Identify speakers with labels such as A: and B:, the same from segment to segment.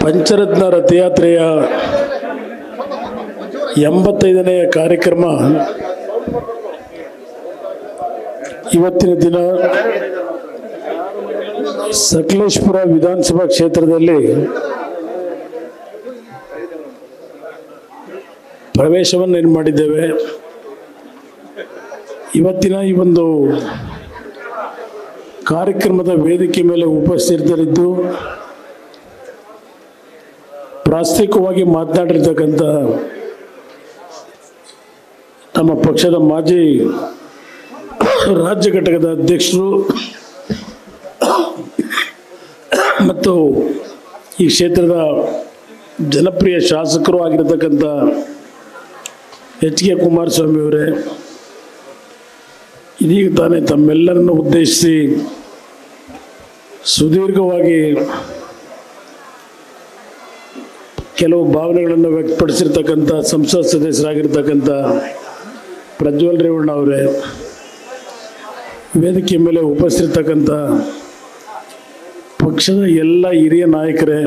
A: ಪಂಚರತ್ನ ರಥಯಾತ್ರೆಯ ಎಂಬತ್ತೈದನೆಯ ಕಾರ್ಯಕ್ರಮ ಇವತ್ತಿನ ದಿನ ಸಕಲೇಶ್ಪುರ ವಿಧಾನಸಭಾ ಕ್ಷೇತ್ರದಲ್ಲಿ ಪ್ರವೇಶವನ್ನು ಏನು ಮಾಡಿದ್ದೇವೆ ಇವತ್ತಿನ ಈ ಒಂದು ಕಾರ್ಯಕ್ರಮದ ವೇದಿಕೆ ಮೇಲೆ ಉಪಸ್ಥಿತರಿದ್ದು ಪ್ರಾಸ್ತಿಕವಾಗಿ ಮಾತನಾಡಿರ್ತಕ್ಕಂಥ ನಮ್ಮ ಪಕ್ಷದ ಮಾಜಿ ರಾಜ್ಯ ಘಟಕದ ಅಧ್ಯಕ್ಷರು ಮತ್ತು ಈ ಕ್ಷೇತ್ರದ ಜನಪ್ರಿಯ ಶಾಸಕರು ಆಗಿರತಕ್ಕಂಥ ಎಚ್ ಕೆ ಕುಮಾರಸ್ವಾಮಿ ಅವರೇ ಇದೀಗ ತಾನೇ ತಮ್ಮೆಲ್ಲರನ್ನು ಉದ್ದೇಶಿಸಿ ಸುದೀರ್ಘವಾಗಿ ಕೆಲವು ಭಾವನೆಗಳನ್ನು ವ್ಯಕ್ತಪಡಿಸಿರ್ತಕ್ಕಂಥ ಸಂಸತ್ ಸದಸ್ಯರಾಗಿರ್ತಕ್ಕಂಥ ಪ್ರಜ್ವಲ್ ರೇವಣ್ಣ ಅವರೇ ವೇದಿಕೆ ಮೇಲೆ ಉಪಸ್ಥಿತಕ್ಕಂಥ ಪಕ್ಷದ ಎಲ್ಲ ಹಿರಿಯ ನಾಯಕರೇ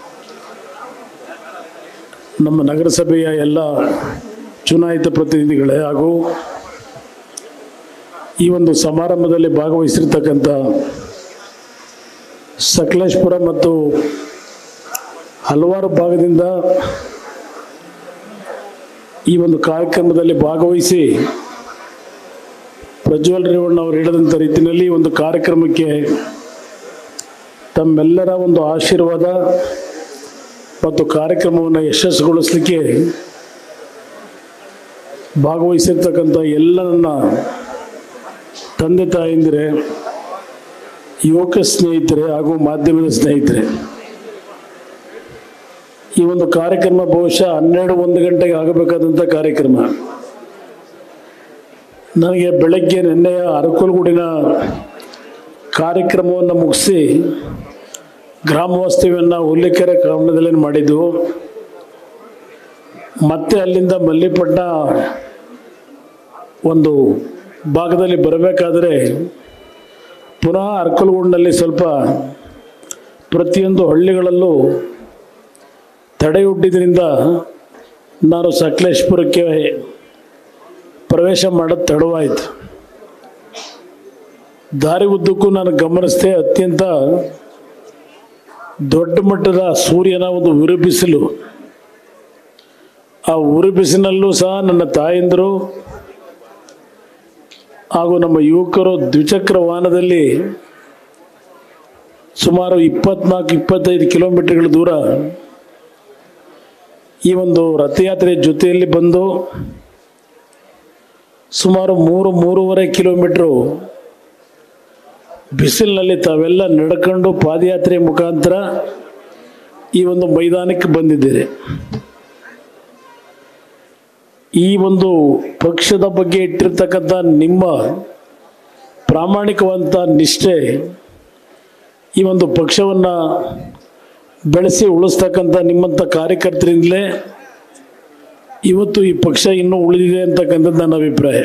A: ನಮ್ಮ ನಗರಸಭೆಯ ಎಲ್ಲ ಚುನಾಯಿತ ಪ್ರತಿನಿಧಿಗಳೇ ಹಾಗೂ ಈ ಒಂದು ಸಮಾರಂಭದಲ್ಲಿ ಭಾಗವಹಿಸಿರ್ತಕ್ಕಂಥ ಸಕಲೇಶ್ಪುರ ಮತ್ತು ಹಲವಾರು ಭಾಗದಿಂದ ಈ ಒಂದು ಕಾರ್ಯಕ್ರಮದಲ್ಲಿ ಭಾಗವಹಿಸಿ ಪ್ರಜ್ವಲ್ ರೇವಣ್ಣ ಅವರು ಹೇಳಿದಂಥ ರೀತಿಯಲ್ಲಿ ಈ ಒಂದು ಕಾರ್ಯಕ್ರಮಕ್ಕೆ ತಮ್ಮೆಲ್ಲರ ಒಂದು ಆಶೀರ್ವಾದ ಮತ್ತು ಕಾರ್ಯಕ್ರಮವನ್ನು ಯಶಸ್ಸುಗೊಳಿಸಲಿಕ್ಕೆ ಭಾಗವಹಿಸಿರ್ತಕ್ಕಂಥ ಎಲ್ಲ ನನ್ನ ತಂದೆ ತಾಯಂದಿರೇ ಯುವಕ ಸ್ನೇಹಿತರೆ ಹಾಗೂ ಮಾಧ್ಯಮದ ಸ್ನೇಹಿತರೆ ಈ ಒಂದು ಕಾರ್ಯಕ್ರಮ ಬಹುಶಃ ಹನ್ನೆರಡು ಒಂದು ಗಂಟೆಗೆ ಆಗಬೇಕಾದಂಥ ಕಾರ್ಯಕ್ರಮ ನನಗೆ ಬೆಳಗ್ಗೆ ನಿನ್ನೆಯ ಅರಕಲಗೂಡಿನ ಕಾರ್ಯಕ್ರಮವನ್ನು ಮುಗಿಸಿ ಗ್ರಾಮವಾಸ್ತವ್ಯವನ್ನು ಹುಲ್ಲಿಕೆರೆ ಗ್ರಾಮದಲ್ಲಿ ಮಾಡಿದ್ದು ಮತ್ತೆ ಅಲ್ಲಿಂದ ಮಲ್ಲಿಪಟ್ಟ ಒಂದು ಭಾಗದಲ್ಲಿ ಬರಬೇಕಾದರೆ ಪುನಃ ಅರ್ಕಲ್ಗೂಡಿನಲ್ಲಿ ಸ್ವಲ್ಪ ಪ್ರತಿಯೊಂದು ಹಳ್ಳಿಗಳಲ್ಲೂ ತಡೆಯೊಡ್ಡಿದ್ರಿಂದ ನಾನು ಸಕಲೇಶ್ಪುರಕ್ಕೆ ಪ್ರವೇಶ ಮಾಡೋದು ತಡವಾಯಿತು ದಾರಿ ಉದ್ದಕ್ಕೂ ನಾನು ಗಮನಿಸಿದೆ ಅತ್ಯಂತ ದೊಡ್ಡ ಮಟ್ಟದ ಸೂರ್ಯನ ಒಂದು ಉರಿ ಬಿಸಿಲು ಆ ಉರಿ ಬಿಸಿನಲ್ಲೂ ಸಹ ನನ್ನ ತಾಯಂದರು ಹಾಗೂ ನಮ್ಮ ಯುವಕರು ದ್ವಿಚಕ್ರ ವಾಹನದಲ್ಲಿ ಸುಮಾರು ಇಪ್ಪತ್ನಾಲ್ಕು ಇಪ್ಪತ್ತೈದು ಕಿಲೋಮೀಟರ್ಗಳ ದೂರ ಈ ಒಂದು ರಥಯಾತ್ರೆ ಜೊತೆಯಲ್ಲಿ ಬಂದು ಸುಮಾರು ಮೂರು ಮೂರುವರೆ ಕಿಲೋಮೀಟ್ರು ಬಿಸಿಲಿನಲ್ಲಿ ತಾವೆಲ್ಲ ನಡ್ಕೊಂಡು ಪಾದಯಾತ್ರೆ ಮುಖಾಂತರ ಈ ಒಂದು ಮೈದಾನಕ್ಕೆ ಬಂದಿದ್ದೀರಿ ಈ ಒಂದು ಪಕ್ಷದ ಬಗ್ಗೆ ಇಟ್ಟಿರ್ತಕ್ಕಂಥ ನಿಮ್ಮ ಪ್ರಾಮಾಣಿಕವಂತ ನಿಷ್ಠೆ ಈ ಒಂದು ಪಕ್ಷವನ್ನು ಬೆಳೆಸಿ ಉಳಿಸ್ತಕ್ಕಂಥ ನಿಮ್ಮಂಥ ಕಾರ್ಯಕರ್ತರಿಂದಲೇ ಇವತ್ತು ಈ ಪಕ್ಷ ಇನ್ನೂ ಉಳಿದಿದೆ ಅಂತಕ್ಕಂಥದ್ದು ನನ್ನ ಅಭಿಪ್ರಾಯ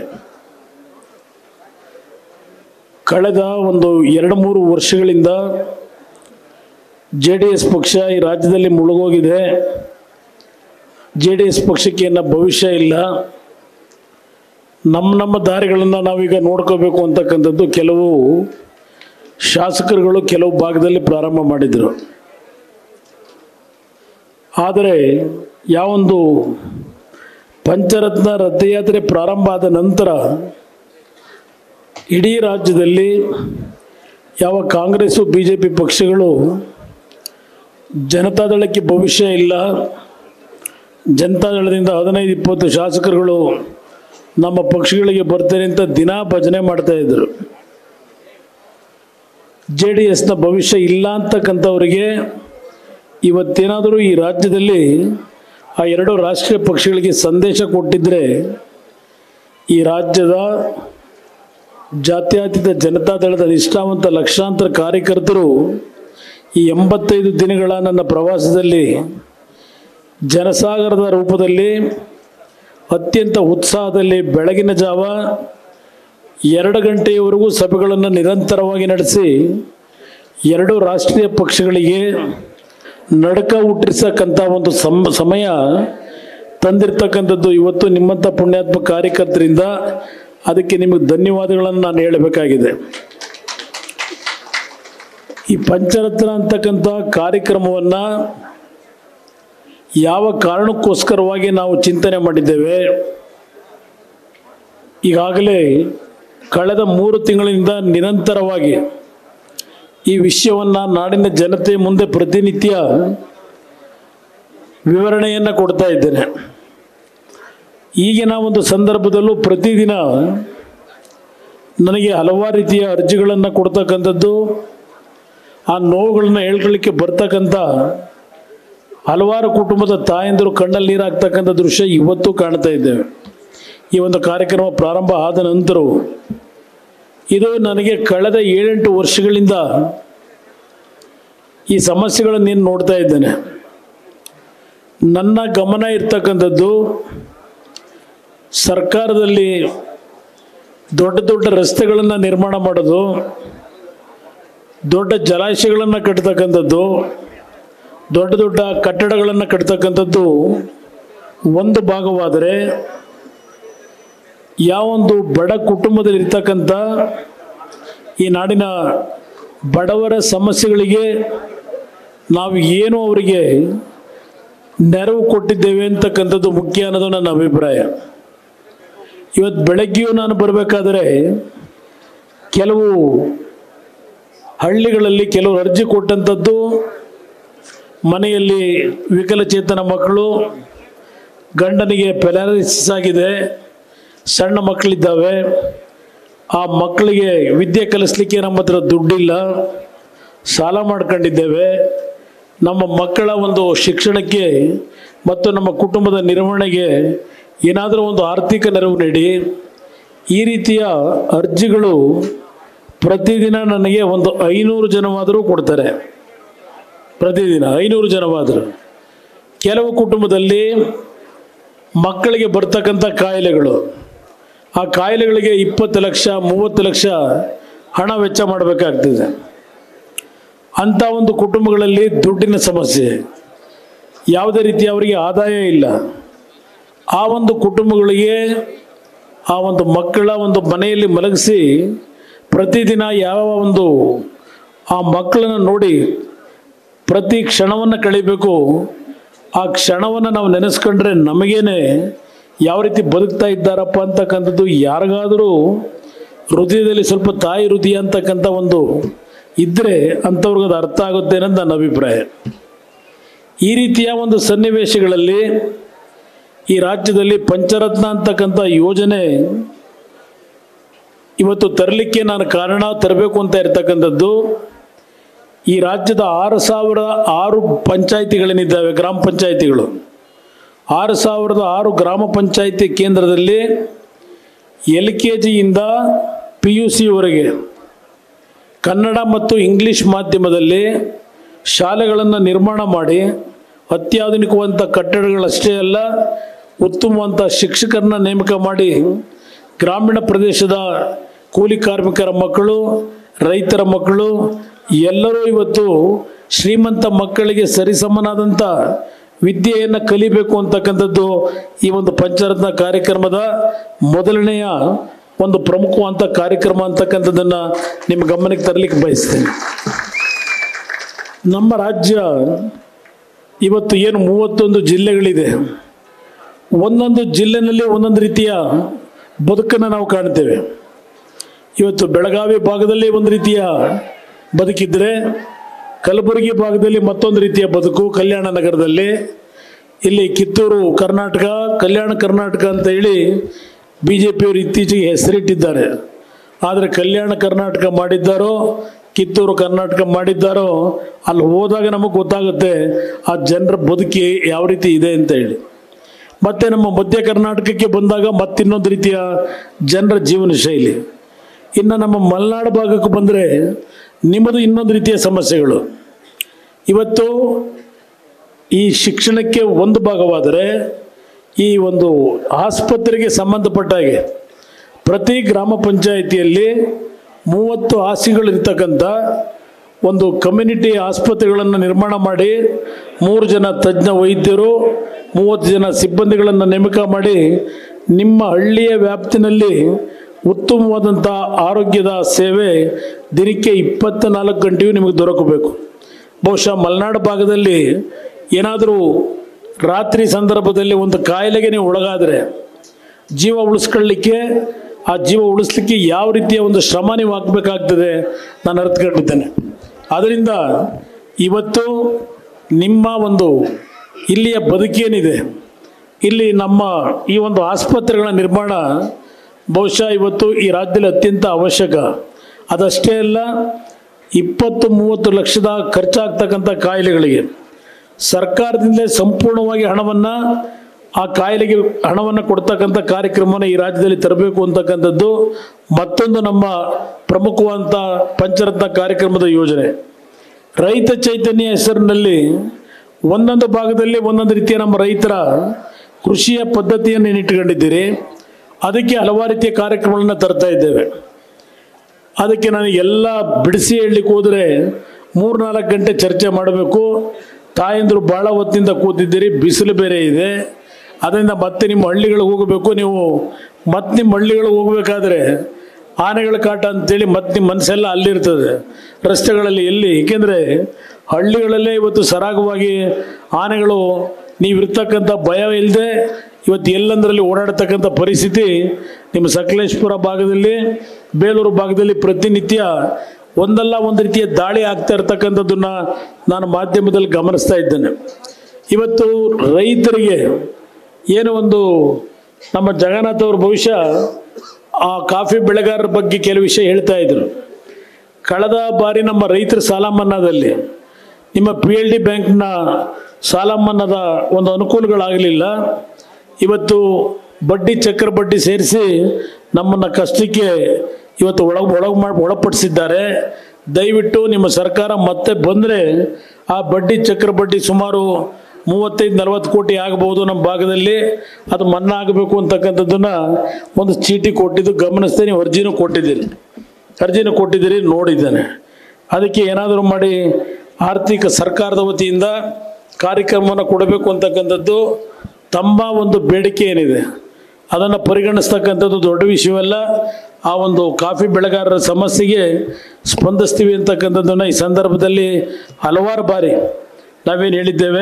A: ಕಳೆದ ಒಂದು ಎರಡು ಮೂರು ವರ್ಷಗಳಿಂದ ಜೆ ಡಿ ಎಸ್ ಪಕ್ಷ ಈ ರಾಜ್ಯದಲ್ಲಿ ಮುಳುಗೋಗಿದೆ ಜೆ ಡಿ ಎಸ್ ಪಕ್ಷಕ್ಕೆ ಏನೋ ಭವಿಷ್ಯ ಇಲ್ಲ ನಮ್ಮ ನಮ್ಮ ದಾರಿಗಳನ್ನು ನಾವೀಗ ನೋಡ್ಕೋಬೇಕು ಅಂತಕ್ಕಂಥದ್ದು ಕೆಲವು ಶಾಸಕರುಗಳು ಕೆಲವು ಭಾಗದಲ್ಲಿ ಪ್ರಾರಂಭ ಮಾಡಿದರು ಆದರೆ ಯಾವೊಂದು ಪಂಚರತ್ನ ರಥಯಾತ್ರೆ ಪ್ರಾರಂಭ ಆದ ನಂತರ ಇಡೀ ರಾಜ್ಯದಲ್ಲಿ ಯಾವ ಕಾಂಗ್ರೆಸ್ಸು ಬಿ ಜೆ ಪಿ ಪಕ್ಷಗಳು ಜನತಾದಳಕ್ಕೆ ಭವಿಷ್ಯ ಇಲ್ಲ ಜನತಾದಳದಿಂದ ಹದಿನೈದು ಇಪ್ಪತ್ತು ಶಾಸಕರುಗಳು ನಮ್ಮ ಪಕ್ಷಗಳಿಗೆ ಬರ್ತಾರೆ ಅಂತ ದಿನಾ ಭಜನೆ ಮಾಡ್ತಾ ಇದ್ರು ಜೆ ಡಿ ಎಸ್ನ ಭವಿಷ್ಯ ಇಲ್ಲ ಅಂತಕ್ಕಂಥವ್ರಿಗೆ ಇವತ್ತೇನಾದರೂ ಈ ರಾಜ್ಯದಲ್ಲಿ ಆ ಎರಡು ರಾಷ್ಟ್ರೀಯ ಪಕ್ಷಗಳಿಗೆ ಸಂದೇಶ ಕೊಟ್ಟಿದ್ದರೆ ಈ ರಾಜ್ಯದ ಜಾತ್ಯತೀತ ಜನತಾದಳದ ನಿಷ್ಠಾವಂತ ಲಕ್ಷಾಂತರ ಕಾರ್ಯಕರ್ತರು ಈ ಎಂಬತ್ತೈದು ದಿನಗಳ ನನ್ನ ಪ್ರವಾಸದಲ್ಲಿ ಜನಸಾಗರದ ರೂಪದಲ್ಲಿ ಅತ್ಯಂತ ಉತ್ಸಾಹದಲ್ಲಿ ಬೆಳಗಿನ ಜಾವ ಎರಡು ಗಂಟೆಯವರೆಗೂ ಸಭೆಗಳನ್ನು ನಿರಂತರವಾಗಿ ನಡೆಸಿ ಎರಡು ರಾಷ್ಟ್ರೀಯ ಪಕ್ಷಗಳಿಗೆ ನಡಕ ಹುಟ್ಟಿಸಕ್ಕಂಥ ಒಂದು ಸಮ್ ಸಮಯ ತಂದಿರ್ತಕ್ಕಂಥದ್ದು ಇವತ್ತು ನಿಮ್ಮಂಥ ಪುಣ್ಯಾತ್ಮ ಕಾರ್ಯಕರ್ತರಿಂದ ಅದಕ್ಕೆ ನಿಮಗೆ ಧನ್ಯವಾದಗಳನ್ನು ನಾನು ಹೇಳಬೇಕಾಗಿದೆ ಈ ಪಂಚರತ್ನ ಅಂತಕ್ಕಂಥ ಕಾರ್ಯಕ್ರಮವನ್ನು ಯಾವ ಕಾರಣಕ್ಕೋಸ್ಕರವಾಗಿ ನಾವು ಚಿಂತನೆ ಮಾಡಿದ್ದೇವೆ ಈಗಾಗಲೇ ಕಳೆದ ಮೂರು ತಿಂಗಳಿಂದ ನಿರಂತರವಾಗಿ ಈ ವಿಷಯವನ್ನು ನಾಡಿನ ಜನತೆ ಮುಂದೆ ಪ್ರತಿನಿತ್ಯ ವಿವರಣೆಯನ್ನು ಕೊಡ್ತಾ ಇದ್ದೇನೆ ಈಗಿನ ಒಂದು ಸಂದರ್ಭದಲ್ಲೂ ಪ್ರತಿದಿನ ನನಗೆ ಹಲವಾರು ರೀತಿಯ ಅರ್ಜಿಗಳನ್ನು ಕೊಡ್ತಕ್ಕಂಥದ್ದು ಆ ನೋವುಗಳನ್ನ ಹೇಳ್ಕೊಳ್ಳಿಕ್ಕೆ ಬರ್ತಕ್ಕಂಥ ಹಲವಾರು ಕುಟುಂಬದ ತಾಯಂದಿರು ಕಣ್ಣಲ್ಲಿ ನೀರು ಹಾಕ್ತಕ್ಕಂಥ ದೃಶ್ಯ ಇವತ್ತು ಕಾಣ್ತಾ ಇದ್ದೇವೆ ಈ ಒಂದು ಕಾರ್ಯಕ್ರಮ ಪ್ರಾರಂಭ ಆದ ನಂತರವೂ ಇದು ನನಗೆ ಕಳೆದ ಏಳೆಂಟು ವರ್ಷಗಳಿಂದ ಈ ಸಮಸ್ಯೆಗಳನ್ನು ನೀನು ನೋಡ್ತಾ ಇದ್ದೇನೆ ನನ್ನ ಗಮನ ಇರ್ತಕ್ಕಂಥದ್ದು ಸರ್ಕಾರದಲ್ಲಿ ದೊಡ್ಡ ದೊಡ್ಡ ರಸ್ತೆಗಳನ್ನು ನಿರ್ಮಾಣ ಮಾಡೋದು ದೊಡ್ಡ ಜಲಾಶಯಗಳನ್ನು ಕಟ್ತಕ್ಕಂಥದ್ದು ದೊಡ್ಡ ದೊಡ್ಡ ಕಟ್ಟಡಗಳನ್ನು ಕಟ್ತಕ್ಕಂಥದ್ದು ಒಂದು ಭಾಗವಾದರೆ ಯಾವೊಂದು ಬಡ ಕುಟುಂಬದಲ್ಲಿ ಇರ್ತಕ್ಕಂಥ ಈ ನಾಡಿನ ಬಡವರ ಸಮಸ್ಯೆಗಳಿಗೆ ನಾವು ಏನು ಅವರಿಗೆ ನೆರವು ಕೊಟ್ಟಿದ್ದೇವೆ ಅಂತಕ್ಕಂಥದ್ದು ಮುಖ್ಯ ಅನ್ನೋದು ನನ್ನ ಅಭಿಪ್ರಾಯ ಇವತ್ತು ಬೆಳಗ್ಗೆಯೂ ನಾನು ಬರಬೇಕಾದ್ರೆ ಕೆಲವು ಹಳ್ಳಿಗಳಲ್ಲಿ ಕೆಲವು ಅರ್ಜಿ ಕೊಟ್ಟಂಥದ್ದು ಮನೆಯಲ್ಲಿ ವಿಕಲಚೇತನ ಮಕ್ಕಳು ಗಂಡನಿಗೆ ಪೆಲಾಲಿಸಿಸ್ ಆಗಿದೆ ಸಣ್ಣ ಮಕ್ಕಳಿದ್ದಾವೆ ಆ ಮಕ್ಕಳಿಗೆ ವಿದ್ಯೆ ಕಲಿಸ್ಲಿಕ್ಕೆ ನಮ್ಮ ಹತ್ರ ದುಡ್ಡಿಲ್ಲ ಸಾಲ ಮಾಡ್ಕೊಂಡಿದ್ದೇವೆ ನಮ್ಮ ಮಕ್ಕಳ ಒಂದು ಶಿಕ್ಷಣಕ್ಕೆ ಮತ್ತು ನಮ್ಮ ಕುಟುಂಬದ ನಿರ್ವಹಣೆಗೆ ಏನಾದರೂ ಒಂದು ಆರ್ಥಿಕ ನೆರವು ನೀಡಿ ಈ ರೀತಿಯ ಅರ್ಜಿಗಳು ಪ್ರತಿದಿನ ನನಗೆ ಒಂದು ಐನೂರು ಜನವಾದರೂ ಕೊಡ್ತಾರೆ ಪ್ರತಿದಿನ ಐನೂರು ಜನವಾದರು ಕೆಲವು ಕುಟುಂಬದಲ್ಲಿ ಮಕ್ಕಳಿಗೆ ಬರ್ತಕ್ಕಂಥ ಕಾಯಿಲೆಗಳು ಆ ಕಾಯಿಲೆಗಳಿಗೆ ಇಪ್ಪತ್ತು ಲಕ್ಷ ಮೂವತ್ತು ಲಕ್ಷ ಹಣ ವೆಚ್ಚ ಮಾಡಬೇಕಾಗ್ತದೆ ಅಂಥ ಒಂದು ಕುಟುಂಬಗಳಲ್ಲಿ ದುಡ್ಡಿನ ಸಮಸ್ಯೆ ಯಾವುದೇ ರೀತಿ ಅವರಿಗೆ ಆದಾಯ ಇಲ್ಲ ಆ ಒಂದು ಕುಟುಂಬಗಳಿಗೆ ಆ ಒಂದು ಮಕ್ಕಳ ಒಂದು ಮನೆಯಲ್ಲಿ ಮಲಗಿಸಿ ಪ್ರತಿದಿನ ಯಾವ ಒಂದು ಆ ಮಕ್ಕಳನ್ನು ನೋಡಿ ಪ್ರತಿ ಕ್ಷಣವನ್ನು ಕಳಿಬೇಕು ಆ ಕ್ಷಣವನ್ನು ನಾವು ನೆನೆಸ್ಕೊಂಡ್ರೆ ನಮಗೇನೆ ಯಾವ ರೀತಿ ಬದುಕ್ತಾ ಇದ್ದಾರಪ್ಪ ಅಂತಕ್ಕಂಥದ್ದು ಯಾರಿಗಾದರೂ ಹೃದಯದಲ್ಲಿ ಸ್ವಲ್ಪ ತಾಯಿ ಹೃದಯ ಅಂತಕ್ಕಂಥ ಒಂದು ಇದ್ದರೆ ಅಂಥವ್ರಿಗೆ ಅದು ಅರ್ಥ ಆಗುತ್ತೆ ಅನ್ನೋದು ನನ್ನ ಅಭಿಪ್ರಾಯ ಈ ರೀತಿಯ ಒಂದು ಸನ್ನಿವೇಶಗಳಲ್ಲಿ ಈ ರಾಜ್ಯದಲ್ಲಿ ಪಂಚರತ್ನ ಅಂತಕ್ಕಂಥ ಯೋಜನೆ ಇವತ್ತು ತರಲಿಕ್ಕೆ ನಾನು ಕಾರಣ ತರಬೇಕು ಅಂತ ಇರ್ತಕ್ಕಂಥದ್ದು ಈ ರಾಜ್ಯದ ಆರು ಸಾವಿರ ಆರು ಪಂಚಾಯಿತಿಗಳೇನಿದ್ದಾವೆ ಗ್ರಾಮ ಪಂಚಾಯಿತಿಗಳು ಆರು ಸಾವಿರದ ಆರು ಗ್ರಾಮ ಪಂಚಾಯಿತಿ ಕೇಂದ್ರದಲ್ಲಿ ಎಲ್ ಕೆ ಜಿಯಿಂದ ಪಿ ಯು ಸಿವರೆಗೆ ಕನ್ನಡ ಮತ್ತು ಇಂಗ್ಲಿಷ್ ಮಾಧ್ಯಮದಲ್ಲಿ ಶಾಲೆಗಳನ್ನು ನಿರ್ಮಾಣ ಮಾಡಿ ಅತ್ಯಾಧುನಿಕವಂಥ ಕಟ್ಟಡಗಳಷ್ಟೇ ಅಲ್ಲ ಉತ್ತಮವಂಥ ಶಿಕ್ಷಕರನ್ನ ನೇಮಕ ಮಾಡಿ ಗ್ರಾಮೀಣ ಪ್ರದೇಶದ ಕೂಲಿ ಕಾರ್ಮಿಕರ ಮಕ್ಕಳು ರೈತರ ಮಕ್ಕಳು ಎಲ್ಲರೂ ಇವತ್ತು ಶ್ರೀಮಂತ ಮಕ್ಕಳಿಗೆ ಸರಿಸಮನಾದಂಥ ವಿದ್ಯೆಯನ್ನು ಕಲಿಬೇಕು ಅಂತಕ್ಕಂಥದ್ದು ಈ ಒಂದು ಪಂಚರತ್ನ ಕಾರ್ಯಕ್ರಮದ ಮೊದಲನೆಯ ಒಂದು ಪ್ರಮುಖವಾದಂಥ ಕಾರ್ಯಕ್ರಮ ಅಂತಕ್ಕಂಥದ್ದನ್ನು ನಿಮ್ಮ ಗಮನಕ್ಕೆ ತರಲಿಕ್ಕೆ ಬಯಸ್ತೇನೆ ನಮ್ಮ ರಾಜ್ಯ ಇವತ್ತು ಏನು ಮೂವತ್ತೊಂದು ಜಿಲ್ಲೆಗಳಿದೆ ಒಂದೊಂದು ಜಿಲ್ಲೆನಲ್ಲಿ ಒಂದೊಂದು ರೀತಿಯ ಬದುಕನ್ನು ನಾವು ಕಾಣ್ತೇವೆ ಇವತ್ತು ಬೆಳಗಾವಿ ಭಾಗದಲ್ಲಿ ಒಂದು ರೀತಿಯ ಬದುಕಿದ್ರೆ ಕಲಬುರಗಿ ಭಾಗದಲ್ಲಿ ಮತ್ತೊಂದು ರೀತಿಯ ಬದುಕು ಕಲ್ಯಾಣ ನಗರದಲ್ಲಿ ಇಲ್ಲಿ ಕಿತ್ತೂರು ಕರ್ನಾಟಕ ಕಲ್ಯಾಣ ಕರ್ನಾಟಕ ಅಂತ ಹೇಳಿ ಬಿ ಜೆ ಪಿಯವರು ಇತ್ತೀಚೆಗೆ ಹೆಸರಿಟ್ಟಿದ್ದಾರೆ ಆದರೆ ಕಲ್ಯಾಣ ಕರ್ನಾಟಕ ಮಾಡಿದ್ದಾರೋ ಕಿತ್ತೂರು ಕರ್ನಾಟಕ ಮಾಡಿದ್ದಾರೋ ಅಲ್ಲಿ ಹೋದಾಗ ನಮಗೆ ಗೊತ್ತಾಗುತ್ತೆ ಆ ಜನರ ಬದುಕಿ ಯಾವ ರೀತಿ ಇದೆ ಅಂತ ಹೇಳಿ ಮತ್ತು ನಮ್ಮ ಮಧ್ಯ ಕರ್ನಾಟಕಕ್ಕೆ ಬಂದಾಗ ಮತ್ತಿನ್ನೊಂದು ರೀತಿಯ ಜನರ ಜೀವನ ಶೈಲಿ ಇನ್ನು ನಮ್ಮ ಮಲೆನಾಡು ಭಾಗಕ್ಕೆ ಬಂದರೆ ನಿಮ್ಮದು ಇನ್ನೊಂದು ರೀತಿಯ ಸಮಸ್ಯೆಗಳು ಇವತ್ತು ಈ ಶಿಕ್ಷಣಕ್ಕೆ ಒಂದು ಭಾಗವಾದರೆ ಈ ಒಂದು ಆಸ್ಪತ್ರೆಗೆ ಸಂಬಂಧಪಟ್ಟ ಹಾಗೆ ಪ್ರತಿ ಗ್ರಾಮ ಪಂಚಾಯಿತಿಯಲ್ಲಿ ಮೂವತ್ತು ಹಾಸಿಗಳಿರ್ತಕ್ಕಂಥ ಒಂದು ಕಮ್ಯುನಿಟಿ ಆಸ್ಪತ್ರೆಗಳನ್ನು ನಿರ್ಮಾಣ ಮಾಡಿ ಮೂರು ಜನ ತಜ್ಞ ವೈದ್ಯರು ಮೂವತ್ತು ಜನ ಸಿಬ್ಬಂದಿಗಳನ್ನು ನೇಮಕ ಮಾಡಿ ನಿಮ್ಮ ಹಳ್ಳಿಯ ವ್ಯಾಪ್ತಿನಲ್ಲಿ ಉತ್ತಮವಾದಂಥ ಆರೋಗ್ಯದ ಸೇವೆ ದಿನಕ್ಕೆ ಇಪ್ಪತ್ತ ನಾಲ್ಕು ಗಂಟೆಯೂ ನಿಮಗೆ ದೊರಕಬೇಕು ಬಹುಶಃ ಮಲೆನಾಡು ಭಾಗದಲ್ಲಿ ಏನಾದರೂ ರಾತ್ರಿ ಸಂದರ್ಭದಲ್ಲಿ ಒಂದು ಕಾಯಿಲೆಗೆ ನೀವು ಒಳಗಾದರೆ ಜೀವ ಉಳಿಸ್ಕೊಳ್ಳಿಕ್ಕೆ ಆ ಜೀವ ಉಳಿಸ್ಲಿಕ್ಕೆ ಯಾವ ರೀತಿಯ ಒಂದು ಶ್ರಮ ನೀವು ಹಾಕಬೇಕಾಗ್ತದೆ ನಾನು ಅರ್ಥಕೊಂಡಿದ್ದೇನೆ ಆದ್ದರಿಂದ ಇವತ್ತು ನಿಮ್ಮ ಒಂದು ಇಲ್ಲಿಯ ಬದುಕೇನಿದೆ ಇಲ್ಲಿ ನಮ್ಮ ಈ ಒಂದು ಆಸ್ಪತ್ರೆಗಳ ನಿರ್ಮಾಣ ಬಹುಶಃ ಇವತ್ತು ಈ ರಾಜ್ಯದಲ್ಲಿ ಅತ್ಯಂತ ಅವಶ್ಯಕ ಅದಷ್ಟೇ ಅಲ್ಲ ಇಪ್ಪತ್ತು ಮೂವತ್ತು ಲಕ್ಷದ ಖರ್ಚಾಗ್ತಕ್ಕಂಥ ಕಾಯಿಲೆಗಳಿಗೆ ಸರ್ಕಾರದಿಂದಲೇ ಸಂಪೂರ್ಣವಾಗಿ ಹಣವನ್ನು ಆ ಕಾಯಿಲೆಗೆ ಹಣವನ್ನು ಕೊಡ್ತಕ್ಕಂಥ ಕಾರ್ಯಕ್ರಮವನ್ನು ಈ ರಾಜ್ಯದಲ್ಲಿ ತರಬೇಕು ಅಂತಕ್ಕಂಥದ್ದು ಮತ್ತೊಂದು ನಮ್ಮ ಪ್ರಮುಖವಾದಂಥ ಪಂಚರತ್ನ ಕಾರ್ಯಕ್ರಮದ ಯೋಜನೆ ರೈತ ಚೈತನ್ಯ ಹೆಸರಿನಲ್ಲಿ ಒಂದೊಂದು ಭಾಗದಲ್ಲಿ ಒಂದೊಂದು ರೀತಿಯ ನಮ್ಮ ರೈತರ ಕೃಷಿಯ ಪದ್ಧತಿಯನ್ನು ಇಟ್ಕೊಂಡಿದ್ದೀರಿ ಅದಕ್ಕೆ ಹಲವಾರು ರೀತಿಯ ಕಾರ್ಯಕ್ರಮಗಳನ್ನು ತರ್ತಾ ಇದ್ದೇವೆ ಅದಕ್ಕೆ ನಾನು ಎಲ್ಲ ಬಿಡಿಸಿ ಹೇಳಲಿಕ್ಕೆ ಹೋದರೆ ಮೂರ್ನಾಲ್ಕು ಗಂಟೆ ಚರ್ಚೆ ಮಾಡಬೇಕು ತಾಯಂದರು ಭಾಳ ಹೊತ್ತಿಂದ ಕೂತಿದ್ದೀರಿ ಬಿಸಿಲು ಬೇರೆ ಇದೆ ಅದರಿಂದ ಮತ್ತೆ ನಿಮ್ಮ ಹಳ್ಳಿಗಳಿಗೆ ಹೋಗಬೇಕು ನೀವು ಮತ್ತೆ ನಿಮ್ಮ ಹಳ್ಳಿಗಳಿಗೆ ಹೋಗಬೇಕಾದ್ರೆ ಆನೆಗಳ ಕಾಟ ಅಂತೇಳಿ ಮತ್ತೆ ನಿಮ್ಮ ಮನಸ್ಸೆಲ್ಲ ಅಲ್ಲಿರ್ತದೆ ರಸ್ತೆಗಳಲ್ಲಿ ಎಲ್ಲಿ ಏಕೆಂದರೆ ಹಳ್ಳಿಗಳಲ್ಲೇ ಇವತ್ತು ಸರಾಗವಾಗಿ ಆನೆಗಳು ನೀವಿರ್ತಕ್ಕಂಥ ಭಯ ಇಲ್ಲದೆ ಇವತ್ತು ಎಲ್ಲಂದರಲ್ಲಿ ಓಡಾಡ್ತಕ್ಕಂಥ ಪರಿಸ್ಥಿತಿ ನಿಮ್ಮ ಸಕಲೇಶ್ಪುರ ಭಾಗದಲ್ಲಿ ಬೇಲೂರು ಭಾಗದಲ್ಲಿ ಪ್ರತಿನಿತ್ಯ ಒಂದಲ್ಲ ಒಂದು ರೀತಿಯ ದಾಳಿ ಆಗ್ತಾ ಇರ್ತಕ್ಕಂಥದ್ದನ್ನ ನಾನು ಮಾಧ್ಯಮದಲ್ಲಿ ಗಮನಿಸ್ತಾ ಇದ್ದೇನೆ ಇವತ್ತು ರೈತರಿಗೆ ಏನು ಒಂದು ನಮ್ಮ ಜಗನ್ನಾಥ್ ಅವರು ಬಹುಶಃ ಆ ಕಾಫಿ ಬೆಳೆಗಾರರ ಬಗ್ಗೆ ಕೆಲವು ವಿಷಯ ಹೇಳ್ತಾ ಇದ್ರು ಕಳೆದ ಬಾರಿ ನಮ್ಮ ರೈತರ ಸಾಲ ಮನ್ನಾದಲ್ಲಿ ನಿಮ್ಮ ಪಿ ಎಲ್ ಡಿ ಬ್ಯಾಂಕ್ನ ಸಾಲ ಮನ್ನಾದ ಒಂದು ಅನುಕೂಲಗಳಾಗಲಿಲ್ಲ ಇವತ್ತು ಬಡ್ಡಿ ಚಕ್ರ ಬಡ್ಡಿ ಸೇರಿಸಿ ನಮ್ಮನ್ನು ಕಷ್ಟಕ್ಕೆ ಇವತ್ತು ಒಳಗೆ ಒಳಗೆ ಮಾಡಿ ಒಳಪಡಿಸಿದ್ದಾರೆ ದಯವಿಟ್ಟು ನಿಮ್ಮ ಸರ್ಕಾರ ಮತ್ತೆ ಬಂದರೆ ಆ ಬಡ್ಡಿ ಚಕ್ರ ಬಡ್ಡಿ ಸುಮಾರು ಮೂವತ್ತೈದು ನಲವತ್ತು ಕೋಟಿ ಆಗಬಹುದು ನಮ್ಮ ಭಾಗದಲ್ಲಿ ಅದು ಮನ್ನಾ ಆಗಬೇಕು ಅಂತಕ್ಕಂಥದ್ದನ್ನು ಒಂದು ಚೀಟಿ ಕೊಟ್ಟಿದ್ದು ಗಮನಿಸ್ದೆ ನೀವು ಅರ್ಜಿನೂ ಕೊಟ್ಟಿದ್ದೀರಿ ಅರ್ಜಿನೂ ಕೊಟ್ಟಿದ್ದೀರಿ ನೋಡಿದ್ದೇನೆ ಅದಕ್ಕೆ ಏನಾದರೂ ಮಾಡಿ ಆರ್ಥಿಕ ಸರ್ಕಾರದ ವತಿಯಿಂದ ಕಾರ್ಯಕ್ರಮವನ್ನು ಕೊಡಬೇಕು ಅಂತಕ್ಕಂಥದ್ದು ತಮ್ಮ ಒಂದು ಬೇಡಿಕೆ ಏನಿದೆ ಅದನ್ನು ಪರಿಗಣಿಸ್ತಕ್ಕಂಥದ್ದು ದೊಡ್ಡ ವಿಷಯವಲ್ಲ ಆ ಒಂದು ಕಾಫಿ ಬೆಳೆಗಾರರ ಸಮಸ್ಯೆಗೆ ಸ್ಪಂದಿಸ್ತೀವಿ ಅಂತಕ್ಕಂಥದ್ದನ್ನು ಈ ಸಂದರ್ಭದಲ್ಲಿ ಹಲವಾರು ಬಾರಿ ನಾವೇನು ಹೇಳಿದ್ದೇವೆ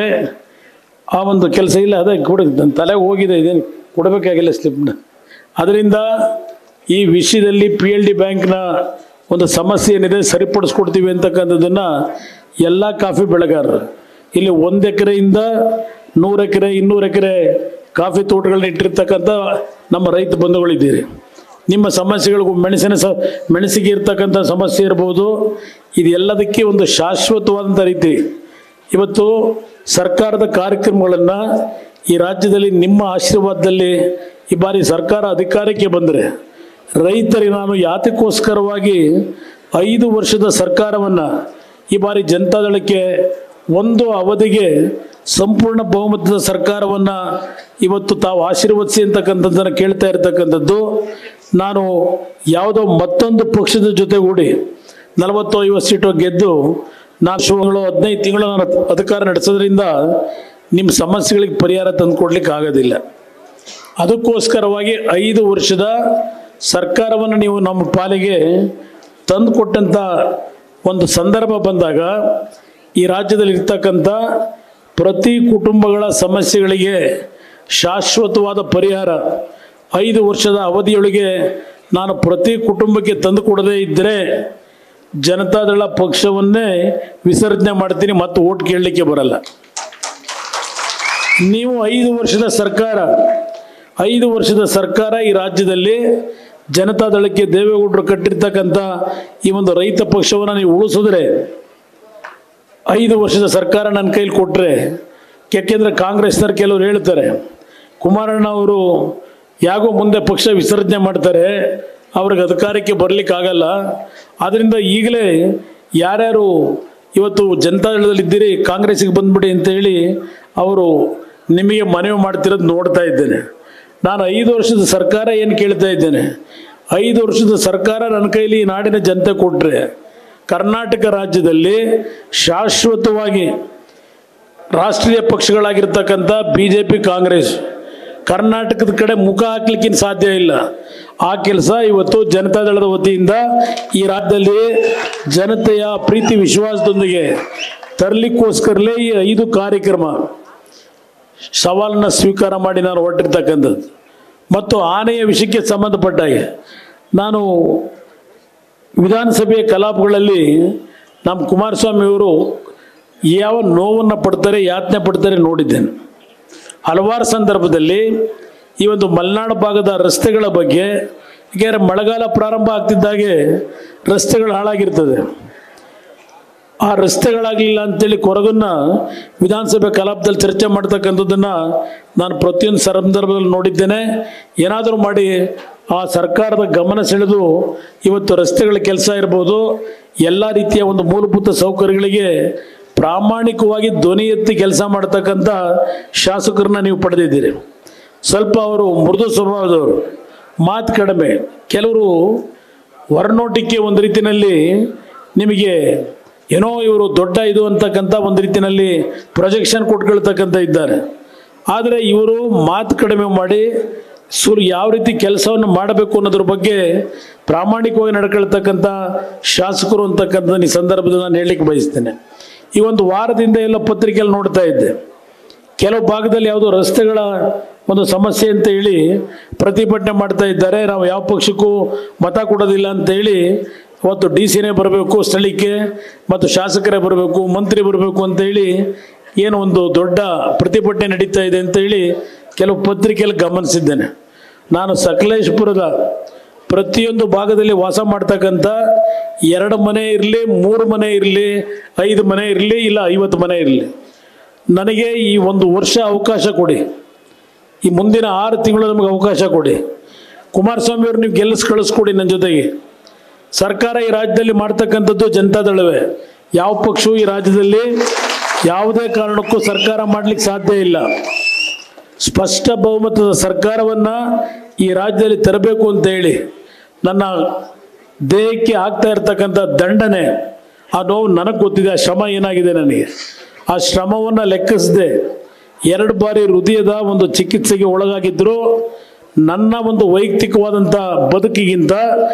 A: ಆ ಒಂದು ಕೆಲಸ ಇಲ್ಲ ಅದೇ ಕೊಡ ನನ್ನ ತಲೆಗೆ ಹೋಗಿದೆ ಇದೇನು ಕೊಡಬೇಕಾಗಿಲ್ಲ ಸ್ಲಿಪ್ನ ಅದರಿಂದ ಈ ವಿಷಯದಲ್ಲಿ ಪಿ ಎಲ್ ಡಿ ಬ್ಯಾಂಕ್ನ ಒಂದು ಸಮಸ್ಯೆ ಏನಿದೆ ಸರಿಪಡಿಸ್ಕೊಡ್ತೀವಿ ಅಂತಕ್ಕಂಥದ್ದನ್ನು ಎಲ್ಲ ಕಾಫಿ ಬೆಳೆಗಾರರು ಇಲ್ಲಿ ಒಂದು ಎಕರೆಯಿಂದ ನೂರು ಎಕರೆ ಇನ್ನೂರು ಎಕರೆ ಕಾಫಿ ತೋಟಗಳನ್ನ ಇಟ್ಟಿರ್ತಕ್ಕಂಥ ನಮ್ಮ ರೈತ ಬಂಧುಗಳಿದ್ದೀರಿ ನಿಮ್ಮ ಸಮಸ್ಯೆಗಳಿಗೂ ಮೆಣಸಿನ ಸ ಮೆಣಸಿಗೆ ಇರ್ತಕ್ಕಂಥ ಸಮಸ್ಯೆ ಇರ್ಬೋದು ಇದೆಲ್ಲದಕ್ಕೆ ಒಂದು ಶಾಶ್ವತವಾದಂಥ ರೀತಿ ಇವತ್ತು ಸರ್ಕಾರದ ಕಾರ್ಯಕ್ರಮಗಳನ್ನು ಈ ರಾಜ್ಯದಲ್ಲಿ ನಿಮ್ಮ ಆಶೀರ್ವಾದದಲ್ಲಿ ಈ ಬಾರಿ ಸರ್ಕಾರ ಅಧಿಕಾರಕ್ಕೆ ಬಂದರೆ ರೈತರಿಗೆ ನಾನು ಯಾತಕ್ಕೋಸ್ಕರವಾಗಿ ಐದು ವರ್ಷದ ಸರ್ಕಾರವನ್ನು ಈ ಬಾರಿ ಜನತಾದಳಕ್ಕೆ ಒಂದು ಅವಧಿಗೆ ಸಂಪೂರ್ಣ ಬಹುಮತದ ಸರ್ಕಾರವನ್ನು ಇವತ್ತು ತಾವು ಆಶೀರ್ವದಿಸಿ ಅಂತಕ್ಕಂಥದ್ದನ್ನು ಕೇಳ್ತಾ ಇರತಕ್ಕಂಥದ್ದು ನಾನು ಯಾವುದೋ ಮತ್ತೊಂದು ಪಕ್ಷದ ಜೊತೆಗೂಡಿ ನಲವತ್ತು ಐವತ್ತು ಸೀಟು ಗೆದ್ದು ನಾಲ್ಕು ಶೋಗಳು ಹದಿನೈದು ತಿಂಗಳು ನಾನು ಅಧಿಕಾರ ನಡೆಸೋದ್ರಿಂದ ನಿಮ್ಮ ಸಮಸ್ಯೆಗಳಿಗೆ ಪರಿಹಾರ ತಂದುಕೊಡ್ಲಿಕ್ಕೆ ಆಗೋದಿಲ್ಲ ಅದಕ್ಕೋಸ್ಕರವಾಗಿ ಐದು ವರ್ಷದ ಸರ್ಕಾರವನ್ನು ನೀವು ನಮ್ಮ ಪಾಲಿಗೆ ತಂದುಕೊಟ್ಟಂಥ ಒಂದು ಸಂದರ್ಭ ಬಂದಾಗ ಈ ರಾಜ್ಯದಲ್ಲಿ ಇರ್ತಕ್ಕಂಥ ಪ್ರತಿ ಕುಟುಂಬಗಳ ಸಮಸ್ಯೆಗಳಿಗೆ ಶಾಶ್ವತವಾದ ಪರಿಹಾರ ಐದು ವರ್ಷದ ಅವಧಿಯೊಳಗೆ ನಾನು ಪ್ರತಿ ಕುಟುಂಬಕ್ಕೆ ತಂದು ಕೊಡದೇ ಇದ್ದರೆ ಜನತಾದಳ ಪಕ್ಷವನ್ನೇ ವಿಸರ್ಜನೆ ಮಾಡ್ತೀನಿ ಮತ್ತು ಓಟ್ ಕೇಳಲಿಕ್ಕೆ ಬರಲ್ಲ ನೀವು ಐದು ವರ್ಷದ ಸರ್ಕಾರ ಐದು ವರ್ಷದ ಸರ್ಕಾರ ಈ ರಾಜ್ಯದಲ್ಲಿ ಜನತಾದಳಕ್ಕೆ ದೇವೇಗೌಡರು ಕಟ್ಟಿರ್ತಕ್ಕಂಥ ಈ ಒಂದು ರೈತ ಪಕ್ಷವನ್ನು ನೀವು ಉಳಿಸಿದ್ರೆ ಐದು ವರ್ಷದ ಸರ್ಕಾರ ನನ್ನ ಕೈಲಿ ಕೊಟ್ಟರೆ ಯಾಕೆಂದರೆ ಕಾಂಗ್ರೆಸ್ನವ್ರು ಕೆಲವರು ಹೇಳ್ತಾರೆ ಕುಮಾರಣ್ಣ ಅವರು ಯಾಗೋ ಮುಂದೆ ಪಕ್ಷ ವಿಸರ್ಜನೆ ಮಾಡ್ತಾರೆ ಅವ್ರಿಗೆ ಅಧಿಕಾರಕ್ಕೆ ಬರಲಿಕ್ಕಾಗಲ್ಲ ಆದ್ದರಿಂದ ಈಗಲೇ ಯಾರ್ಯಾರು ಇವತ್ತು ಜನತಾದಳದಲ್ಲಿದ್ದೀರಿ ಕಾಂಗ್ರೆಸ್ಸಿಗೆ ಬಂದ್ಬಿಡಿ ಅಂತ ಹೇಳಿ ಅವರು ನಿಮಗೆ ಮನವಿ ಮಾಡ್ತಿರೋದು ನೋಡ್ತಾ ಇದ್ದೇನೆ ನಾನು ಐದು ವರ್ಷದ ಸರ್ಕಾರ ಏನು ಕೇಳ್ತಾ ಇದ್ದೇನೆ ಐದು ವರ್ಷದ ಸರ್ಕಾರ ನನ್ನ ಕೈಲಿ ಈ ನಾಡಿನ ಜನತೆ ಕೊಟ್ಟರೆ ಕರ್ನಾಟಕ ರಾಜ್ಯದಲ್ಲಿ ಶಾಶ್ವತವಾಗಿ ರಾಷ್ಟ್ರೀಯ ಪಕ್ಷಗಳಾಗಿರ್ತಕ್ಕಂಥ ಬಿ ಜೆ ಪಿ ಕಾಂಗ್ರೆಸ್ ಕರ್ನಾಟಕದ ಕಡೆ ಮುಖ ಹಾಕ್ಲಿಕ್ಕೆ ಸಾಧ್ಯ ಇಲ್ಲ ಆ ಕೆಲಸ ಇವತ್ತು ಜನತಾದಳದ ವತಿಯಿಂದ ಈ ರಾಜ್ಯದಲ್ಲಿ ಜನತೆಯ ಪ್ರೀತಿ ವಿಶ್ವಾಸದೊಂದಿಗೆ ತರಲಿಕ್ಕೋಸ್ಕರಲೇ ಈ ಐದು ಕಾರ್ಯಕ್ರಮ ಸವಾಲನ್ನ ಸ್ವೀಕಾರ ಮಾಡಿ ನಾನು ಹೊರಟಿರ್ತಕ್ಕಂಥದ್ದು ಮತ್ತು ಆನೆಯ ವಿಷಯಕ್ಕೆ ಸಂಬಂಧಪಟ್ಟ ಹಾಗೆ ನಾನು ವಿಧಾನಸಭೆಯ ಕಲಾಪಗಳಲ್ಲಿ ನಮ್ಮ ಕುಮಾರಸ್ವಾಮಿ ಅವರು ಯಾವ ನೋವನ್ನು ಪಡ್ತಾರೆ ಯಾತನೆ ಪಡ್ತಾರೆ ನೋಡಿದ್ದೇನೆ ಹಲವಾರು ಸಂದರ್ಭದಲ್ಲಿ ಈ ಒಂದು ಮಲೆನಾಡು ಭಾಗದ ರಸ್ತೆಗಳ ಬಗ್ಗೆ ಯಾಕೆಂದರೆ ಮಳೆಗಾಲ ಪ್ರಾರಂಭ ಆಗ್ತಿದ್ದಾಗೆ ರಸ್ತೆಗಳು ಹಾಳಾಗಿರ್ತದೆ ಆ ರಸ್ತೆಗಳಾಗಲಿಲ್ಲ ಅಂತೇಳಿ ಕೊರಗನ್ನ ವಿಧಾನಸಭೆ ಕಲಾಪದಲ್ಲಿ ಚರ್ಚೆ ಮಾಡ್ತಕ್ಕಂಥದ್ದನ್ನು ನಾನು ಪ್ರತಿಯೊಂದು ಸಂದರ್ಭದಲ್ಲಿ ನೋಡಿದ್ದೇನೆ ಏನಾದರೂ ಮಾಡಿ ಆ ಸರ್ಕಾರದ ಗಮನ ಸೆಳೆದು ಇವತ್ತು ರಸ್ತೆಗಳ ಕೆಲಸ ಇರ್ಬೋದು ಎಲ್ಲ ರೀತಿಯ ಒಂದು ಮೂಲಭೂತ ಸೌಕರ್ಯಗಳಿಗೆ ಪ್ರಾಮಾಣಿಕವಾಗಿ ಧ್ವನಿ ಎತ್ತಿ ಕೆಲಸ ಮಾಡ್ತಕ್ಕಂಥ ಶಾಸಕರನ್ನ ನೀವು ಪಡೆದಿದ್ದೀರಿ ಸ್ವಲ್ಪ ಅವರು ಮೃದು ಸ್ವಭಾವದವರು ಮಾತು ಕಡಿಮೆ ಕೆಲವರು ಹೊರನೋಟಕ್ಕೆ ಒಂದು ರೀತಿಯಲ್ಲಿ ನಿಮಗೆ ಏನೋ ಇವರು ದೊಡ್ಡ ಇದು ಅಂತಕ್ಕಂಥ ಒಂದು ರೀತಿಯಲ್ಲಿ ಪ್ರೊಜೆಕ್ಷನ್ ಕೊಟ್ಕೊಳ್ತಕ್ಕಂಥ ಇದ್ದಾರೆ ಆದರೆ ಇವರು ಮಾತು ಕಡಿಮೆ ಮಾಡಿ ಸುರು ಯಾವ ರೀತಿ ಕೆಲಸವನ್ನು ಮಾಡಬೇಕು ಅನ್ನೋದ್ರ ಬಗ್ಗೆ ಪ್ರಾಮಾಣಿಕವಾಗಿ ನಡ್ಕೊಳ್ತಕ್ಕಂಥ ಶಾಸಕರು ಅಂತಕ್ಕಂಥ ಈ ಸಂದರ್ಭದಲ್ಲಿ ನಾನು ಹೇಳಲಿಕ್ಕೆ ಬಯಸ್ತೇನೆ ಈ ಒಂದು ವಾರದಿಂದ ಎಲ್ಲ ಪತ್ರಿಕೆಯಲ್ಲಿ ನೋಡ್ತಾ ಇದ್ದೆ ಕೆಲವು ಭಾಗದಲ್ಲಿ ಯಾವುದೋ ರಸ್ತೆಗಳ ಒಂದು ಸಮಸ್ಯೆ ಅಂತ ಹೇಳಿ ಪ್ರತಿಭಟನೆ ಮಾಡ್ತಾ ಇದ್ದಾರೆ ನಾವು ಯಾವ ಪಕ್ಷಕ್ಕೂ ಮತ ಕೊಡೋದಿಲ್ಲ ಅಂತ ಹೇಳಿ ಅವತ್ತು ಡಿ ಸಿನೇ ಬರಬೇಕು ಸ್ಥಳೀಯಕ್ಕೆ ಮತ್ತು ಶಾಸಕರೇ ಬರಬೇಕು ಮಂತ್ರಿ ಬರಬೇಕು ಅಂತ ಹೇಳಿ ಏನು ಒಂದು ದೊಡ್ಡ ಪ್ರತಿಭಟನೆ ನಡೀತಾ ಇದೆ ಅಂತ ಹೇಳಿ ಕೆಲವು ಪತ್ರಿಕೆಯಲ್ಲಿ ಗಮನಿಸಿದ್ದೇನೆ ನಾನು ಸಕಲೇಶ್ಪುರದ ಪ್ರತಿಯೊಂದು ಭಾಗದಲ್ಲಿ ವಾಸ ಮಾಡ್ತಕ್ಕಂಥ ಎರಡು ಮನೆ ಇರಲಿ ಮೂರು ಮನೆ ಇರಲಿ ಐದು ಮನೆ ಇರಲಿ ಇಲ್ಲ ಐವತ್ತು ಮನೆ ಇರಲಿ ನನಗೆ ಈ ಒಂದು ವರ್ಷ ಅವಕಾಶ ಕೊಡಿ ಈ ಮುಂದಿನ ಆರು ತಿಂಗಳು ನಮಗೆ ಅವಕಾಶ ಕೊಡಿ ಕುಮಾರಸ್ವಾಮಿ ಅವರು ನೀವು ಗೆಲ್ಲಿಸ್ ಕಳಿಸ್ಕೊಡಿ ನನ್ನ ಜೊತೆಗೆ ಸರ್ಕಾರ ಈ ರಾಜ್ಯದಲ್ಲಿ ಮಾಡ್ತಕ್ಕಂಥದ್ದು ಜನತಾದಳವೇ ಯಾವ ಪಕ್ಷವೂ ಈ ರಾಜ್ಯದಲ್ಲಿ ಯಾವುದೇ ಕಾರಣಕ್ಕೂ ಸರ್ಕಾರ ಮಾಡಲಿಕ್ಕೆ ಸಾಧ್ಯ ಇಲ್ಲ ಸ್ಪಷ್ಟ ಬಹುಮತದ ಸರ್ಕಾರವನ್ನು ಈ ರಾಜ್ಯದಲ್ಲಿ ತರಬೇಕು ಅಂತ ಹೇಳಿ ನನ್ನ ದೇಹಕ್ಕೆ ಆಗ್ತಾ ಇರ್ತಕ್ಕಂಥ ದಂಡನೆ ಆ ನೋವು ನನಗೆ ಗೊತ್ತಿದೆ ಆ ಶ್ರಮ ಏನಾಗಿದೆ ನನಗೆ ಆ ಶ್ರಮವನ್ನು ಲೆಕ್ಕಿಸದೆ ಎರಡು ಬಾರಿ ಹೃದಯದ ಒಂದು ಚಿಕಿತ್ಸೆಗೆ ಒಳಗಾಗಿದ್ದರು ನನ್ನ ಒಂದು ವೈಯಕ್ತಿಕವಾದಂಥ ಬದುಕಿಗಿಂತ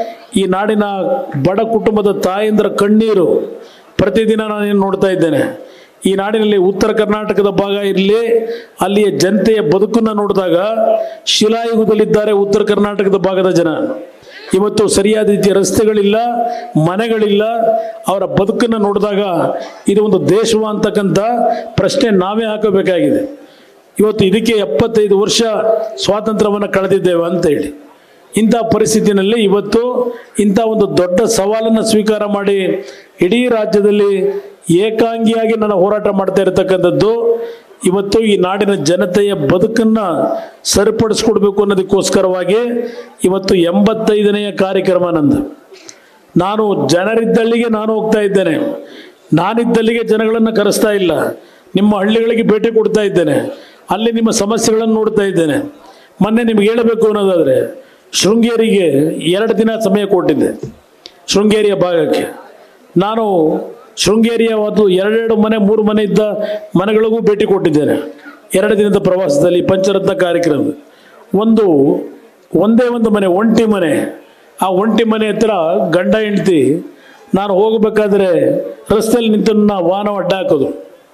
A: ಈ ನಾಡಿನ ಬಡ ಕುಟುಂಬದ ತಾಯಂದ್ರ ಕಣ್ಣೀರು ಪ್ರತಿದಿನ ನಾನೇನು ನೋಡ್ತಾ ಇದ್ದೇನೆ ಈ ನಾಡಿನಲ್ಲಿ ಉತ್ತರ ಕರ್ನಾಟಕದ ಭಾಗ ಇರಲಿ ಅಲ್ಲಿಯ ಜನತೆಯ ಬದುಕನ್ನು ನೋಡಿದಾಗ ಶಿಲಾಯುಗದಲ್ಲಿದ್ದಾರೆ ಉತ್ತರ ಕರ್ನಾಟಕದ ಭಾಗದ ಜನ ಇವತ್ತು ಸರಿಯಾದ ರೀತಿಯ ರಸ್ತೆಗಳಿಲ್ಲ ಮನೆಗಳಿಲ್ಲ ಅವರ ಬದುಕನ್ನು ನೋಡಿದಾಗ ಇದು ಒಂದು ದೇಶವ ಅಂತಕ್ಕಂಥ ಪ್ರಶ್ನೆ ನಾವೇ ಹಾಕಬೇಕಾಗಿದೆ ಇವತ್ತು ಇದಕ್ಕೆ ಎಪ್ಪತ್ತೈದು ವರ್ಷ ಸ್ವಾತಂತ್ರ್ಯವನ್ನು ಕಳೆದಿದ್ದೇವೆ ಅಂತ ಹೇಳಿ ಇಂಥ ಪರಿಸ್ಥಿತಿನಲ್ಲಿ ಇವತ್ತು ಇಂಥ ಒಂದು ದೊಡ್ಡ ಸವಾಲನ್ನು ಸ್ವೀಕಾರ ಮಾಡಿ ಇಡೀ ರಾಜ್ಯದಲ್ಲಿ ಏಕಾಂಗಿಯಾಗಿ ನಾನು ಹೋರಾಟ ಮಾಡ್ತಾ ಇರತಕ್ಕಂಥದ್ದು ಇವತ್ತು ಈ ನಾಡಿನ ಜನತೆಯ ಬದುಕನ್ನು ಸರಿಪಡಿಸ್ಕೊಡ್ಬೇಕು ಅನ್ನೋದಕ್ಕೋಸ್ಕರವಾಗಿ ಇವತ್ತು ಎಂಬತ್ತೈದನೆಯ ಕಾರ್ಯಕ್ರಮ ನಂದು ನಾನು ಜನರಿದ್ದಲ್ಲಿಗೆ ನಾನು ಹೋಗ್ತಾ ಇದ್ದೇನೆ ನಾನಿದ್ದಲ್ಲಿಗೆ ಜನಗಳನ್ನು ಕರೆಸ್ತಾ ಇಲ್ಲ ನಿಮ್ಮ ಹಳ್ಳಿಗಳಿಗೆ ಭೇಟಿ ಕೊಡ್ತಾ ಇದ್ದೇನೆ ಅಲ್ಲಿ ನಿಮ್ಮ ಸಮಸ್ಯೆಗಳನ್ನು ನೋಡ್ತಾ ಇದ್ದೇನೆ ಮೊನ್ನೆ ನಿಮ್ಗೆ ಹೇಳಬೇಕು ಅನ್ನೋದಾದರೆ ಶೃಂಗೇರಿಗೆ ಎರಡು ದಿನ ಸಮಯ ಕೊಟ್ಟಿದ್ದೆ ಶೃಂಗೇರಿಯ ಭಾಗಕ್ಕೆ ನಾನು ಶೃಂಗೇರಿಯ ಒಂದು ಎರಡೆರಡು ಮನೆ ಮೂರು ಮನೆ ಇದ್ದ ಮನೆಗಳಿಗೂ ಭೇಟಿ ಕೊಟ್ಟಿದ್ದೇನೆ ಎರಡು ದಿನದ ಪ್ರವಾಸದಲ್ಲಿ ಪಂಚರತ್ನ ಕಾರ್ಯಕ್ರಮ ಒಂದು ಒಂದೇ ಒಂದು ಮನೆ ಒಂಟಿ ಮನೆ ಆ ಒಂಟಿ ಮನೆ ಹತ್ರ ಗಂಡ ಹೆಂಡ್ತಿ ನಾನು ಹೋಗಬೇಕಾದ್ರೆ ರಸ್ತೆಯಲ್ಲಿ ನಿಂತು ನನ್ನ ವಾಹನ ಅಡ್ಡ ಹಾಕೋದು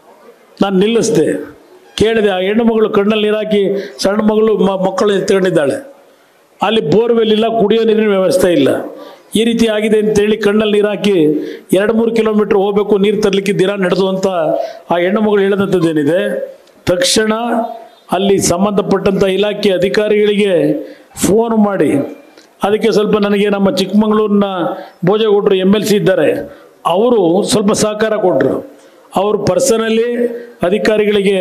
A: ನಾನು ನಿಲ್ಲಿಸಿದೆ ಕೇಳಿದೆ ಆ ಹೆಣ್ಣು ಮಗಳು ಕಣ್ಣಲ್ಲಿ ನೀರಾಕಿ ಸಣ್ಣ ಮಗಳು ಮ- ಮಕ್ಕಳು ಎತ್ಕೊಂಡಿದ್ದಾಳೆ ಅಲ್ಲಿ ಬೋರ್ವೆಲ್ ಇಲ್ಲ ಕುಡಿಯೋ ನೀರಿನ ವ್ಯವಸ್ಥೆ ಇಲ್ಲ ಈ ರೀತಿ ಆಗಿದೆ ಅಂತೇಳಿ ಕಣ್ಣಲ್ಲಿ ನೀರು ಹಾಕಿ ಎರಡು ಮೂರು ಕಿಲೋಮೀಟ್ರ್ ಹೋಗಬೇಕು ನೀರು ತರಲಿಕ್ಕೆ ದಿನ ನಡೆದು ಅಂತ ಆ ಹೆಣ್ಣು ಮಗಳು ಹೇಳಿದಂಥದ್ದೇನಿದೆ ತಕ್ಷಣ ಅಲ್ಲಿ ಸಂಬಂಧಪಟ್ಟಂಥ ಇಲಾಖೆ ಅಧಿಕಾರಿಗಳಿಗೆ ಫೋನ್ ಮಾಡಿ ಅದಕ್ಕೆ ಸ್ವಲ್ಪ ನನಗೆ ನಮ್ಮ ಚಿಕ್ಕಮಗಳೂರಿನ ಭೋಜೇಗೌಡರು ಎಮ್ ಎಲ್ ಸಿ ಇದ್ದಾರೆ ಅವರು ಸ್ವಲ್ಪ ಸಹಕಾರ ಕೊಟ್ಟರು ಅವರು ಪರ್ಸನಲಿ ಅಧಿಕಾರಿಗಳಿಗೆ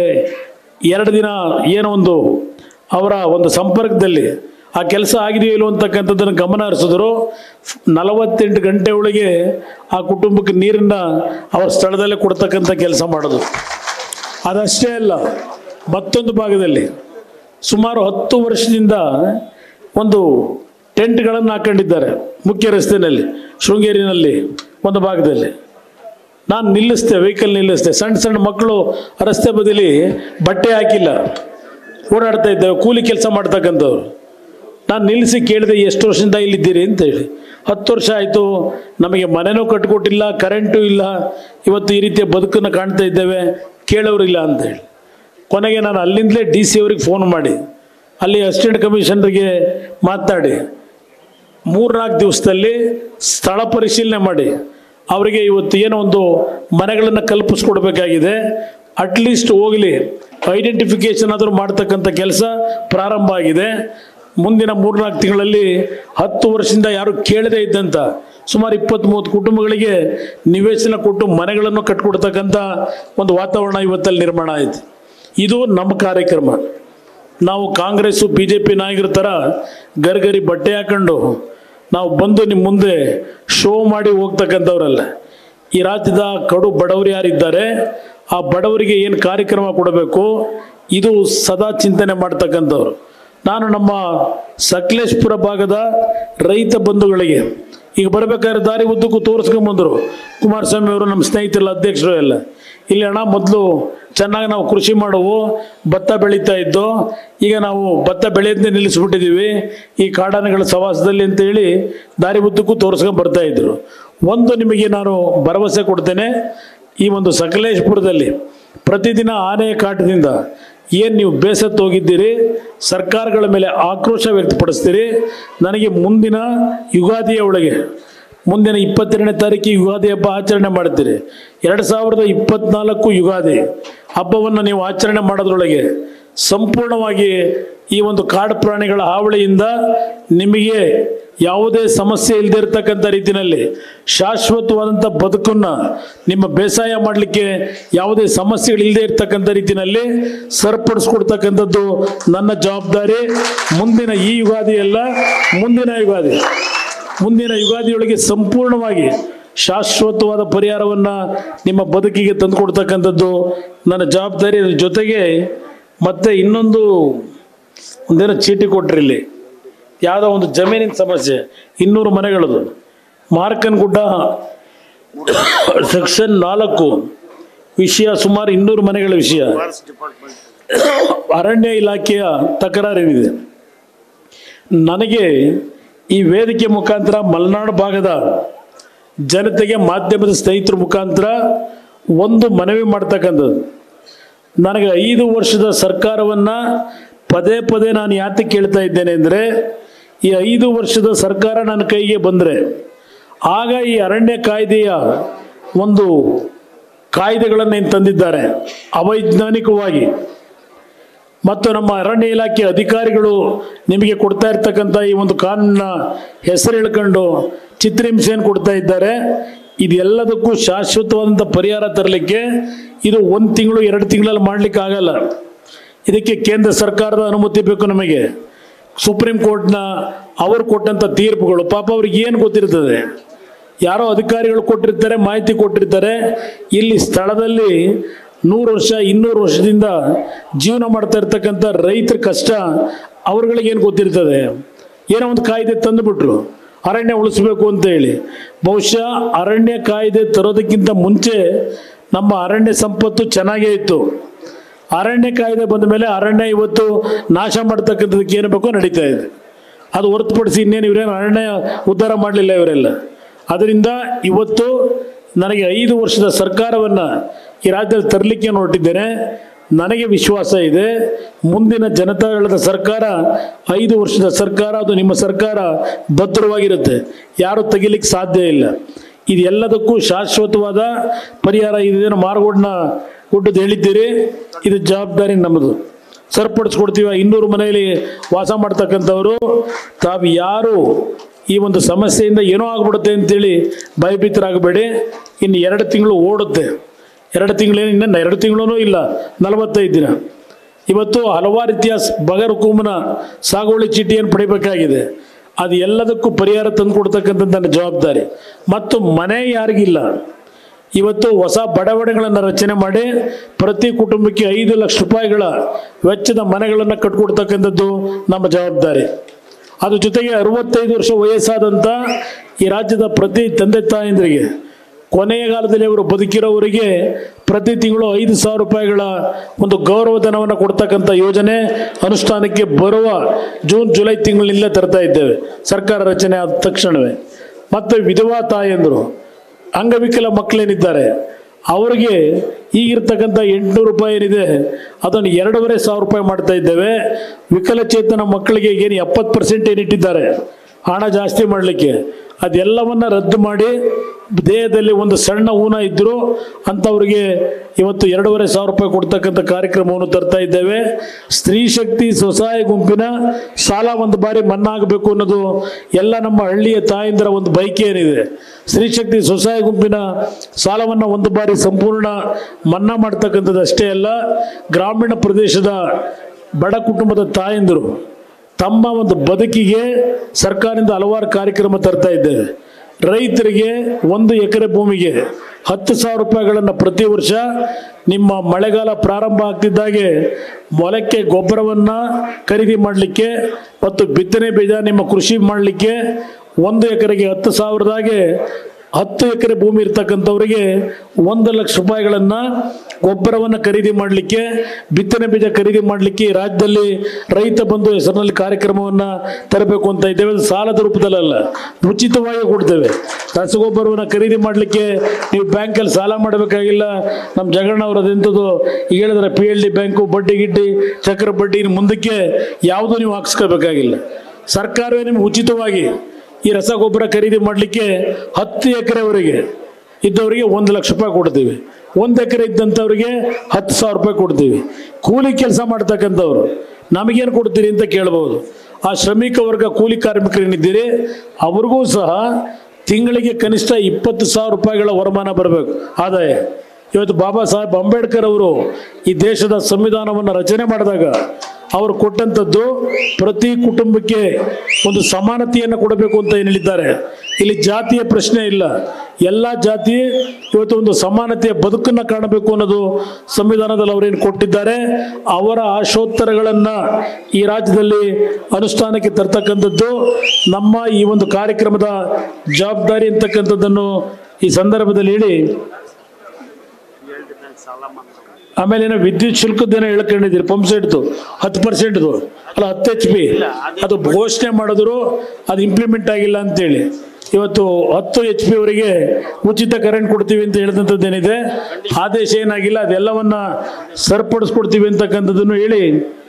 A: ಎರಡು ದಿನ ಏನೋ ಒಂದು ಅವರ ಒಂದು ಸಂಪರ್ಕದಲ್ಲಿ ಆ ಕೆಲಸ ಆಗಿದೆಯೋ ಇಲ್ಲೋ ಅಂತಕ್ಕಂಥದ್ದನ್ನು ಗಮನ ಹರಿಸಿದ್ರು ನಲವತ್ತೆಂಟು ಗಂಟೆ ಒಳಗೆ ಆ ಕುಟುಂಬಕ್ಕೆ ನೀರನ್ನು ಅವರ ಸ್ಥಳದಲ್ಲೇ ಕೊಡ್ತಕ್ಕಂಥ ಕೆಲಸ ಮಾಡೋದು ಅದಷ್ಟೇ ಅಲ್ಲ ಮತ್ತೊಂದು ಭಾಗದಲ್ಲಿ ಸುಮಾರು ಹತ್ತು ವರ್ಷದಿಂದ ಒಂದು ಟೆಂಟ್ಗಳನ್ನು ಹಾಕೊಂಡಿದ್ದಾರೆ ಮುಖ್ಯ ರಸ್ತೆಯಲ್ಲಿ ಶೃಂಗೇರಿನಲ್ಲಿ ಒಂದು ಭಾಗದಲ್ಲಿ ನಾನು ನಿಲ್ಲಿಸ್ದೆ ವೆಹಿಕಲ್ ನಿಲ್ಲಿಸ್ದೆ ಸಣ್ಣ ಸಣ್ಣ ಮಕ್ಕಳು ರಸ್ತೆ ಬದಿಲಿ ಬಟ್ಟೆ ಹಾಕಿಲ್ಲ ಓಡಾಡ್ತಾ ಇದ್ದೇವೆ ಕೂಲಿ ಕೆಲಸ ಮಾಡ್ತಕ್ಕಂಥವ್ರು ನಾನು ನಿಲ್ಲಿಸಿ ಕೇಳಿದೆ ಎಷ್ಟು ವರ್ಷದಿಂದ ಇಲ್ಲಿದ್ದೀರಿ ಅಂತ ಹೇಳಿ ಹತ್ತು ವರ್ಷ ಆಯಿತು ನಮಗೆ ಮನೆನೂ ಕಟ್ಕೊಟ್ಟಿಲ್ಲ ಕರೆಂಟು ಇಲ್ಲ ಇವತ್ತು ಈ ರೀತಿಯ ಬದುಕನ್ನು ಕಾಣ್ತಾ ಇದ್ದೇವೆ ಕೇಳೋರಿಲ್ಲ ಅಂತ ಹೇಳಿ ಕೊನೆಗೆ ನಾನು ಅಲ್ಲಿಂದಲೇ ಡಿ ಸಿ ಅವ್ರಿಗೆ ಫೋನ್ ಮಾಡಿ ಅಲ್ಲಿ ಅಸಿಸ್ಟೆಂಟ್ ಕಮಿಷನರ್ಗೆ ಮಾತಾಡಿ ಮೂರ್ನಾಲ್ಕು ದಿವಸದಲ್ಲಿ ಸ್ಥಳ ಪರಿಶೀಲನೆ ಮಾಡಿ ಅವರಿಗೆ ಇವತ್ತು ಏನೋ ಒಂದು ಮನೆಗಳನ್ನು ಕಲ್ಪಿಸ್ಕೊಡ್ಬೇಕಾಗಿದೆ ಅಟ್ಲೀಸ್ಟ್ ಹೋಗಲಿ ಐಡೆಂಟಿಫಿಕೇಶನ್ ಆದರೂ ಮಾಡ್ತಕ್ಕಂಥ ಕೆಲಸ ಪ್ರಾರಂಭ ಆಗಿದೆ ಮುಂದಿನ ಮೂರ್ನಾಲ್ಕು ತಿಂಗಳಲ್ಲಿ ಹತ್ತು ವರ್ಷದಿಂದ ಯಾರು ಕೇಳದೇ ಇದ್ದಂಥ ಸುಮಾರು ಇಪ್ಪತ್ತ್ಮೂವತ್ತು ಕುಟುಂಬಗಳಿಗೆ ನಿವೇಶನ ಕೊಟ್ಟು ಮನೆಗಳನ್ನು ಕಟ್ಕೊಡ್ತಕ್ಕಂಥ ಒಂದು ವಾತಾವರಣ ಇವತ್ತಲ್ಲಿ ನಿರ್ಮಾಣ ಆಯಿತು ಇದು ನಮ್ಮ ಕಾರ್ಯಕ್ರಮ ನಾವು ಕಾಂಗ್ರೆಸ್ಸು ಬಿ ಜೆ ಪಿ ನಾಯಕರ ಥರ ಗರ್ಗರಿ ಬಟ್ಟೆ ಹಾಕೊಂಡು ನಾವು ಬಂದು ನಿಮ್ಮ ಮುಂದೆ ಶೋ ಮಾಡಿ ಹೋಗ್ತಕ್ಕಂಥವ್ರಲ್ಲ ಈ ರಾಜ್ಯದ ಕಡು ಬಡವರು ಯಾರಿದ್ದಾರೆ ಆ ಬಡವರಿಗೆ ಏನು ಕಾರ್ಯಕ್ರಮ ಕೊಡಬೇಕು ಇದು ಸದಾ ಚಿಂತನೆ ಮಾಡ್ತಕ್ಕಂಥವ್ರು ನಾನು ನಮ್ಮ ಸಕಲೇಶ್ಪುರ ಭಾಗದ ರೈತ ಬಂಧುಗಳಿಗೆ ಈಗ ಬರಬೇಕಾದ್ರೆ ದಾರಿ ಉದ್ದಕ್ಕೂ ತೋರಿಸ್ಕೊಂಬಂದರು ಕುಮಾರಸ್ವಾಮಿ ಅವರು ನಮ್ಮ ಸ್ನೇಹಿತರೆಲ್ಲ ಅಧ್ಯಕ್ಷರು ಎಲ್ಲ ಇಲ್ಲಿ ಅಣ್ಣ ಮೊದಲು ಚೆನ್ನಾಗಿ ನಾವು ಕೃಷಿ ಮಾಡುವು ಭತ್ತ ಬೆಳೀತಾ ಇದ್ದು ಈಗ ನಾವು ಭತ್ತ ಬೆಳೆಯೋದನ್ನೇ ನಿಲ್ಲಿಸ್ಬಿಟ್ಟಿದ್ದೀವಿ ಈ ಕಾಡಾನೆಗಳ ಸವಾಸದಲ್ಲಿ ಅಂತೇಳಿ ದಾರಿ ಉದ್ದಕ್ಕೂ ತೋರಿಸ್ಕೊಂಡು ಬರ್ತಾ ಇದ್ರು ಒಂದು ನಿಮಗೆ ನಾನು ಭರವಸೆ ಕೊಡ್ತೇನೆ ಈ ಒಂದು ಸಕಲೇಶ್ಪುರದಲ್ಲಿ ಪ್ರತಿದಿನ ಆನೆಯ ಕಾಟದಿಂದ ಏನು ನೀವು ಬೇಸತ್ತು ಹೋಗಿದ್ದೀರಿ ಸರ್ಕಾರಗಳ ಮೇಲೆ ಆಕ್ರೋಶ ವ್ಯಕ್ತಪಡಿಸ್ತೀರಿ ನನಗೆ ಮುಂದಿನ ಯುಗಾದಿಯ ಒಳಗೆ ಮುಂದಿನ ಇಪ್ಪತ್ತೆರಡನೇ ತಾರೀಕಿಗೆ ಯುಗಾದಿ ಹಬ್ಬ ಆಚರಣೆ ಮಾಡ್ತೀರಿ ಎರಡು ಸಾವಿರದ ಇಪ್ಪತ್ನಾಲ್ಕು ಯುಗಾದಿ ಹಬ್ಬವನ್ನು ನೀವು ಆಚರಣೆ ಮಾಡೋದ್ರೊಳಗೆ ಸಂಪೂರ್ಣವಾಗಿ ಈ ಒಂದು ಕಾಡು ಪ್ರಾಣಿಗಳ ಹಾವಳಿಯಿಂದ ನಿಮಗೆ ಯಾವುದೇ ಸಮಸ್ಯೆ ಇಲ್ಲದೆ ಇರತಕ್ಕಂಥ ರೀತಿಯಲ್ಲಿ ಶಾಶ್ವತವಾದಂಥ ಬದುಕನ್ನು ನಿಮ್ಮ ಬೇಸಾಯ ಮಾಡಲಿಕ್ಕೆ ಯಾವುದೇ ಸಮಸ್ಯೆಗಳಿಲ್ಲದೆ ಇರತಕ್ಕಂಥ ರೀತಿಯಲ್ಲಿ ಸರಿಪಡಿಸ್ಕೊಡ್ತಕ್ಕಂಥದ್ದು ನನ್ನ ಜವಾಬ್ದಾರಿ ಮುಂದಿನ ಈ ಯುಗಾದಿ ಅಲ್ಲ ಮುಂದಿನ ಯುಗಾದಿ ಮುಂದಿನ ಯುಗಾದಿಯೊಳಗೆ ಸಂಪೂರ್ಣವಾಗಿ ಶಾಶ್ವತವಾದ ಪರಿಹಾರವನ್ನು ನಿಮ್ಮ ಬದುಕಿಗೆ ತಂದುಕೊಡ್ತಕ್ಕಂಥದ್ದು ನನ್ನ ಜವಾಬ್ದಾರಿ ಅದ್ರ ಜೊತೆಗೆ ಮತ್ತೆ ಇನ್ನೊಂದು ಒಂದೇನೋ ಚೀಟಿ ಕೊಟ್ರಿ ಇಲ್ಲಿ ಯಾವುದೋ ಒಂದು ಜಮೀನಿನ ಸಮಸ್ಯೆ ಇನ್ನೂರು ಮನೆಗಳದು ಮಾರ್ಕನ್ ಗುಡ್ಡ ಸೆಕ್ಷನ್ ನಾಲ್ಕು ವಿಷಯ ಸುಮಾರು ಇನ್ನೂರು ಮನೆಗಳ ವಿಷಯ ಅರಣ್ಯ ಇಲಾಖೆಯ ತಕರಾರೇನಿದೆ ನನಗೆ ಈ ವೇದಿಕೆ ಮುಖಾಂತರ ಮಲೆನಾಡು ಭಾಗದ ಜನತೆಗೆ ಮಾಧ್ಯಮದ ಸ್ನೇಹಿತರ ಮುಖಾಂತರ ಒಂದು ಮನವಿ ಮಾಡ್ತಕ್ಕಂಥದ್ದು ನನಗೆ ಐದು ವರ್ಷದ ಸರ್ಕಾರವನ್ನು ಪದೇ ಪದೇ ನಾನು ಯಾಕೆ ಕೇಳ್ತಾ ಇದ್ದೇನೆ ಅಂದರೆ ಈ ಐದು ವರ್ಷದ ಸರ್ಕಾರ ನನ್ನ ಕೈಗೆ ಬಂದರೆ ಆಗ ಈ ಅರಣ್ಯ ಕಾಯ್ದೆಯ ಒಂದು ಕಾಯ್ದೆಗಳನ್ನು ಏನು ತಂದಿದ್ದಾರೆ ಅವೈಜ್ಞಾನಿಕವಾಗಿ ಮತ್ತು ನಮ್ಮ ಅರಣ್ಯ ಇಲಾಖೆ ಅಧಿಕಾರಿಗಳು ನಿಮಗೆ ಕೊಡ್ತಾ ಇರ್ತಕ್ಕಂಥ ಈ ಒಂದು ಕಾನೂನಿನ ಹೆಸರು ಹೇಳ್ಕೊಂಡು ಚಿತ್ರಹಿಂಸೆಯನ್ನು ಕೊಡ್ತಾ ಇದ್ದಾರೆ ಇದೆಲ್ಲದಕ್ಕೂ ಶಾಶ್ವತವಾದಂಥ ಪರಿಹಾರ ತರಲಿಕ್ಕೆ ಇದು ಒಂದು ತಿಂಗಳು ಎರಡು ತಿಂಗಳಲ್ಲಿ ಮಾಡಲಿಕ್ಕೆ ಆಗಲ್ಲ ಇದಕ್ಕೆ ಕೇಂದ್ರ ಸರ್ಕಾರದ ಅನುಮತಿ ಬೇಕು ನಮಗೆ ಸುಪ್ರೀಂ ಕೋರ್ಟ್ನ ಅವರು ಕೊಟ್ಟಂಥ ತೀರ್ಪುಗಳು ಪಾಪ ಅವ್ರಿಗೆ ಏನು ಗೊತ್ತಿರ್ತದೆ ಯಾರೋ ಅಧಿಕಾರಿಗಳು ಕೊಟ್ಟಿರ್ತಾರೆ ಮಾಹಿತಿ ಕೊಟ್ಟಿರ್ತಾರೆ ಇಲ್ಲಿ ಸ್ಥಳದಲ್ಲಿ ನೂರು ವರ್ಷ ಇನ್ನೂರು ವರ್ಷದಿಂದ ಜೀವನ ಮಾಡ್ತಾ ಇರ್ತಕ್ಕಂಥ ರೈತರ ಕಷ್ಟ ಅವ್ರುಗಳಿಗೇನು ಗೊತ್ತಿರ್ತದೆ ಏನೋ ಒಂದು ಕಾಯ್ದೆ ತಂದುಬಿಟ್ರು ಅರಣ್ಯ ಉಳಿಸ್ಬೇಕು ಅಂತ ಹೇಳಿ ಬಹುಶಃ ಅರಣ್ಯ ಕಾಯ್ದೆ ತರೋದಕ್ಕಿಂತ ಮುಂಚೆ ನಮ್ಮ ಅರಣ್ಯ ಸಂಪತ್ತು ಚೆನ್ನಾಗೇ ಇತ್ತು ಅರಣ್ಯ ಕಾಯ್ದೆ ಬಂದ ಮೇಲೆ ಅರಣ್ಯ ಇವತ್ತು ನಾಶ ಮಾಡ್ತಕ್ಕಂಥದಕ್ಕೆ ಏನು ಬೇಕೋ ನಡೀತಾ ಇದೆ ಅದು ಹೊರತುಪಡಿಸಿ ಇನ್ನೇನು ಇವರೇನು ಅರಣ್ಯ ಉದ್ಧಾರ ಮಾಡಲಿಲ್ಲ ಇವರೆಲ್ಲ ಅದರಿಂದ ಇವತ್ತು ನನಗೆ ಐದು ವರ್ಷದ ಸರ್ಕಾರವನ್ನು ಈ ರಾಜ್ಯದಲ್ಲಿ ತರಲಿಕ್ಕೆ ಹೊರಟಿದ್ದೇನೆ ನನಗೆ ವಿಶ್ವಾಸ ಇದೆ ಮುಂದಿನ ಜನತಾದಳದ ಸರ್ಕಾರ ಐದು ವರ್ಷದ ಸರ್ಕಾರ ಅದು ನಿಮ್ಮ ಸರ್ಕಾರ ಭದ್ರವಾಗಿರುತ್ತೆ ಯಾರು ತೆಗಿಲಿಕ್ಕೆ ಸಾಧ್ಯ ಇಲ್ಲ ಇದೆಲ್ಲದಕ್ಕೂ ಶಾಶ್ವತವಾದ ಪರಿಹಾರ ಇದೇನು ಮಾರ್ಗೋಡ್ನ ಹುಟ್ಟದ್ದು ಹೇಳಿದ್ದೀರಿ ಇದು ಜವಾಬ್ದಾರಿ ನಮ್ಮದು ಸರಿಪಡಿಸ್ಕೊಡ್ತೀವಿ ಇನ್ನೂರು ಮನೆಯಲ್ಲಿ ವಾಸ ಮಾಡ್ತಕ್ಕಂಥವರು ತಾವು ಯಾರು ಈ ಒಂದು ಸಮಸ್ಯೆಯಿಂದ ಏನೋ ಆಗ್ಬಿಡುತ್ತೆ ಅಂತೇಳಿ ಭಯಭೀತರಾಗಬೇಡಿ ಇನ್ನು ಎರಡು ತಿಂಗಳು ಓಡುತ್ತೆ ಎರಡು ತಿಂಗಳೇನು ಇನ್ನು ಎರಡು ತಿಂಗಳೂ ಇಲ್ಲ ನಲವತ್ತೈದು ದಿನ ಇವತ್ತು ಹಲವಾರು ರೀತಿಯ ಬಗರ್ ಕೂಮನ ಸಾಗುವಳಿ ಚೀಟಿಯನ್ನು ಪಡಿಬೇಕಾಗಿದೆ ಅದು ಎಲ್ಲದಕ್ಕೂ ಪರಿಹಾರ ತಂದು ಕೊಡ್ತಕ್ಕಂಥದ್ದು ನನ್ನ ಜವಾಬ್ದಾರಿ ಮತ್ತು ಮನೆ ಯಾರಿಗಿಲ್ಲ ಇವತ್ತು ಹೊಸ ಬಡಾವಣೆಗಳನ್ನು ರಚನೆ ಮಾಡಿ ಪ್ರತಿ ಕುಟುಂಬಕ್ಕೆ ಐದು ಲಕ್ಷ ರೂಪಾಯಿಗಳ ವೆಚ್ಚದ ಮನೆಗಳನ್ನು ಕಟ್ಕೊಡ್ತಕ್ಕಂಥದ್ದು ನಮ್ಮ ಜವಾಬ್ದಾರಿ ಅದ್ರ ಜೊತೆಗೆ ಅರವತ್ತೈದು ವರ್ಷ ವಯಸ್ಸಾದಂಥ ಈ ರಾಜ್ಯದ ಪ್ರತಿ ತಂದೆ ತಾಯಂದ್ರಿಗೆ ಕೊನೆಯ ಕಾಲದಲ್ಲಿ ಅವರು ಬದುಕಿರೋವರಿಗೆ ಪ್ರತಿ ತಿಂಗಳು ಐದು ಸಾವಿರ ರೂಪಾಯಿಗಳ ಒಂದು ಗೌರವಧನವನ್ನು ಕೊಡ್ತಕ್ಕಂಥ ಯೋಜನೆ ಅನುಷ್ಠಾನಕ್ಕೆ ಬರುವ ಜೂನ್ ಜುಲೈ ತಿಂಗಳಿನಿಂದ ತರ್ತಾ ಇದ್ದೇವೆ ಸರ್ಕಾರ ರಚನೆ ಆದ ತಕ್ಷಣವೇ ಮತ್ತು ವಿಧವಾ ತಾಯಂದರು ಅಂಗವಿಕಲ ಮಕ್ಕಳೇನಿದ್ದಾರೆ ಅವರಿಗೆ ಈಗಿರ್ತಕ್ಕಂಥ ಎಂಟುನೂರು ರೂಪಾಯಿ ಏನಿದೆ ಅದನ್ನು ಎರಡೂವರೆ ಸಾವಿರ ರೂಪಾಯಿ ಮಾಡ್ತಾ ಇದ್ದೇವೆ ವಿಕಲಚೇತನ ಮಕ್ಕಳಿಗೆ ಏನು ಎಪ್ಪತ್ತು ಪರ್ಸೆಂಟ್ ಏನಿಟ್ಟಿದ್ದಾರೆ ಹಣ ಜಾಸ್ತಿ ಮಾಡಲಿಕ್ಕೆ ಅದೆಲ್ಲವನ್ನ ರದ್ದು ಮಾಡಿ ದೇಹದಲ್ಲಿ ಒಂದು ಸಣ್ಣ ಊನ ಇದ್ದರೂ ಅಂಥವ್ರಿಗೆ ಇವತ್ತು ಎರಡೂವರೆ ಸಾವಿರ ರೂಪಾಯಿ ಕೊಡ್ತಕ್ಕಂಥ ಕಾರ್ಯಕ್ರಮವನ್ನು ತರ್ತಾ ಇದ್ದೇವೆ ಸ್ತ್ರೀ ಶಕ್ತಿ ಸ್ವಸಹಾಯ ಗುಂಪಿನ ಸಾಲ ಒಂದು ಬಾರಿ ಮನ್ನಾ ಆಗಬೇಕು ಅನ್ನೋದು ಎಲ್ಲ ನಮ್ಮ ಹಳ್ಳಿಯ ತಾಯಂದಿರ ಒಂದು ಬೈಕೆ ಏನಿದೆ ಸ್ತ್ರೀ ಶಕ್ತಿ ಸ್ವಸಹಾಯ ಗುಂಪಿನ ಸಾಲವನ್ನು ಒಂದು ಬಾರಿ ಸಂಪೂರ್ಣ ಮನ್ನಾ ಮಾಡ್ತಕ್ಕಂಥದ್ದು ಅಷ್ಟೇ ಅಲ್ಲ ಗ್ರಾಮೀಣ ಪ್ರದೇಶದ ಬಡ ಕುಟುಂಬದ ತಾಯಂದಿರು ತಮ್ಮ ಒಂದು ಬದುಕಿಗೆ ಸರ್ಕಾರದಿಂದ ಹಲವಾರು ಕಾರ್ಯಕ್ರಮ ತರ್ತಾ ಇದ್ದೇವೆ ರೈತರಿಗೆ ಒಂದು ಎಕರೆ ಭೂಮಿಗೆ ಹತ್ತು ಸಾವಿರ ರೂಪಾಯಿಗಳನ್ನು ಪ್ರತಿ ವರ್ಷ ನಿಮ್ಮ ಮಳೆಗಾಲ ಪ್ರಾರಂಭ ಆಗ್ತಿದ್ದಾಗೆ ಮೊಲಕ್ಕೆ ಗೊಬ್ಬರವನ್ನು ಖರೀದಿ ಮಾಡಲಿಕ್ಕೆ ಮತ್ತು ಬಿತ್ತನೆ ಬೀಜ ನಿಮ್ಮ ಕೃಷಿ ಮಾಡಲಿಕ್ಕೆ ಒಂದು ಎಕರೆಗೆ ಹತ್ತು ಸಾವಿರದಾಗೆ ಹತ್ತು ಎಕರೆ ಭೂಮಿ ಇರ್ತಕ್ಕಂಥವ್ರಿಗೆ ಒಂದು ಲಕ್ಷ ರೂಪಾಯಿಗಳನ್ನು ಗೊಬ್ಬರವನ್ನು ಖರೀದಿ ಮಾಡಲಿಕ್ಕೆ ಬಿತ್ತನೆ ಬೀಜ ಖರೀದಿ ಮಾಡಲಿಕ್ಕೆ ಈ ರಾಜ್ಯದಲ್ಲಿ ರೈತ ಬಂಧು ಹೆಸರಿನಲ್ಲಿ ಕಾರ್ಯಕ್ರಮವನ್ನು ತರಬೇಕು ಅಂತ ಇದ್ದೇವೆ ಅದು ಸಾಲದ ರೂಪದಲ್ಲಲ್ಲ ಉಚಿತವಾಗಿ ಕೊಡ್ತೇವೆ ರಸಗೊಬ್ಬರವನ್ನು ಖರೀದಿ ಮಾಡಲಿಕ್ಕೆ ನೀವು ಬ್ಯಾಂಕಲ್ಲಿ ಸಾಲ ಮಾಡಬೇಕಾಗಿಲ್ಲ ನಮ್ಮ ಜಗಣ್ಣ ಅವರು ಅದೆಂಥದ್ದು ಈಗ ಹೇಳಿದ್ರೆ ಪಿ ಎಲ್ ಡಿ ಬ್ಯಾಂಕು ಬಡ್ಡಿ ಗಿಡ್ಡಿ ಚಕ್ರ ಬಡ್ಡಿ ಇನ್ನು ಮುಂದಕ್ಕೆ ಯಾವುದೂ ನೀವು ಹಾಕ್ಸ್ಕೋಬೇಕಾಗಿಲ್ಲ ಸರ್ಕಾರವೇ ನಿಮ್ಗೆ ಉಚಿತವಾಗಿ ಈ ರಸಗೊಬ್ಬರ ಖರೀದಿ ಮಾಡಲಿಕ್ಕೆ ಹತ್ತು ಎಕರೆವರೆಗೆ ಇದ್ದವರಿಗೆ ಒಂದು ಲಕ್ಷ ರೂಪಾಯಿ ಕೊಡ್ತೀವಿ ಒಂದು ಎಕರೆ ಇದ್ದಂಥವ್ರಿಗೆ ಹತ್ತು ಸಾವಿರ ರೂಪಾಯಿ ಕೊಡ್ತೀವಿ ಕೂಲಿ ಕೆಲಸ ಮಾಡ್ತಕ್ಕಂಥವ್ರು ನಮಗೇನು ಕೊಡ್ತೀರಿ ಅಂತ ಕೇಳ್ಬೋದು ಆ ಶ್ರಮಿಕ ವರ್ಗ ಕೂಲಿ ಕಾರ್ಮಿಕರೇನಿದ್ದೀರಿ ಅವ್ರಿಗೂ ಸಹ ತಿಂಗಳಿಗೆ ಕನಿಷ್ಠ ಇಪ್ಪತ್ತು ಸಾವಿರ ರೂಪಾಯಿಗಳ ವರಮಾನ ಬರಬೇಕು ಆದಾಯ ಇವತ್ತು ಬಾಬಾ ಸಾಹೇಬ್ ಅಂಬೇಡ್ಕರ್ ಅವರು ಈ ದೇಶದ ಸಂವಿಧಾನವನ್ನು ರಚನೆ ಮಾಡಿದಾಗ ಅವರು ಕೊಟ್ಟಂಥದ್ದು ಪ್ರತಿ ಕುಟುಂಬಕ್ಕೆ ಒಂದು ಸಮಾನತೆಯನ್ನು ಕೊಡಬೇಕು ಅಂತ ಏನು ಹೇಳಿದ್ದಾರೆ ಇಲ್ಲಿ ಜಾತಿಯ ಪ್ರಶ್ನೆ ಇಲ್ಲ ಎಲ್ಲ ಜಾತಿ ಇವತ್ತು ಒಂದು ಸಮಾನತೆಯ ಬದುಕನ್ನು ಕಾಣಬೇಕು ಅನ್ನೋದು ಸಂವಿಧಾನದಲ್ಲಿ ಅವರೇನು ಕೊಟ್ಟಿದ್ದಾರೆ ಅವರ ಆಶೋತ್ತರಗಳನ್ನು ಈ ರಾಜ್ಯದಲ್ಲಿ ಅನುಷ್ಠಾನಕ್ಕೆ ತರ್ತಕ್ಕಂಥದ್ದು ನಮ್ಮ ಈ ಒಂದು ಕಾರ್ಯಕ್ರಮದ ಜವಾಬ್ದಾರಿ ಅಂತಕ್ಕಂಥದ್ದನ್ನು ಈ ಸಂದರ್ಭದಲ್ಲಿ ಹೇಳಿ ಆಮೇಲೆ ಏನೋ ವಿದ್ಯುತ್ ಶುಲ್ಕದ್ದೇನೋ ಹೇಳ್ಕೊಂಡಿದ್ದೀರಿ ಪಂಪ್ ಸೆಟ್ದು ಹತ್ತು ಪರ್ಸೆಂಟ್ದು ಅಲ್ಲ ಹತ್ತು ಎಚ್ ಪಿ ಅದು ಘೋಷಣೆ ಮಾಡಿದ್ರು ಅದು ಇಂಪ್ಲಿಮೆಂಟ್ ಆಗಿಲ್ಲ ಅಂತೇಳಿ ಇವತ್ತು ಹತ್ತು ಎಚ್ ಪಿ ಅವರಿಗೆ ಉಚಿತ ಕರೆಂಟ್ ಕೊಡ್ತೀವಿ ಅಂತ ಹೇಳಿದಂಥದ್ದೇನಿದೆ ಆದೇಶ ಏನಾಗಿಲ್ಲ ಅದೆಲ್ಲವನ್ನ ಸರಿಪಡಿಸ್ಕೊಡ್ತೀವಿ ಅಂತಕ್ಕಂಥದ್ದನ್ನು ಹೇಳಿ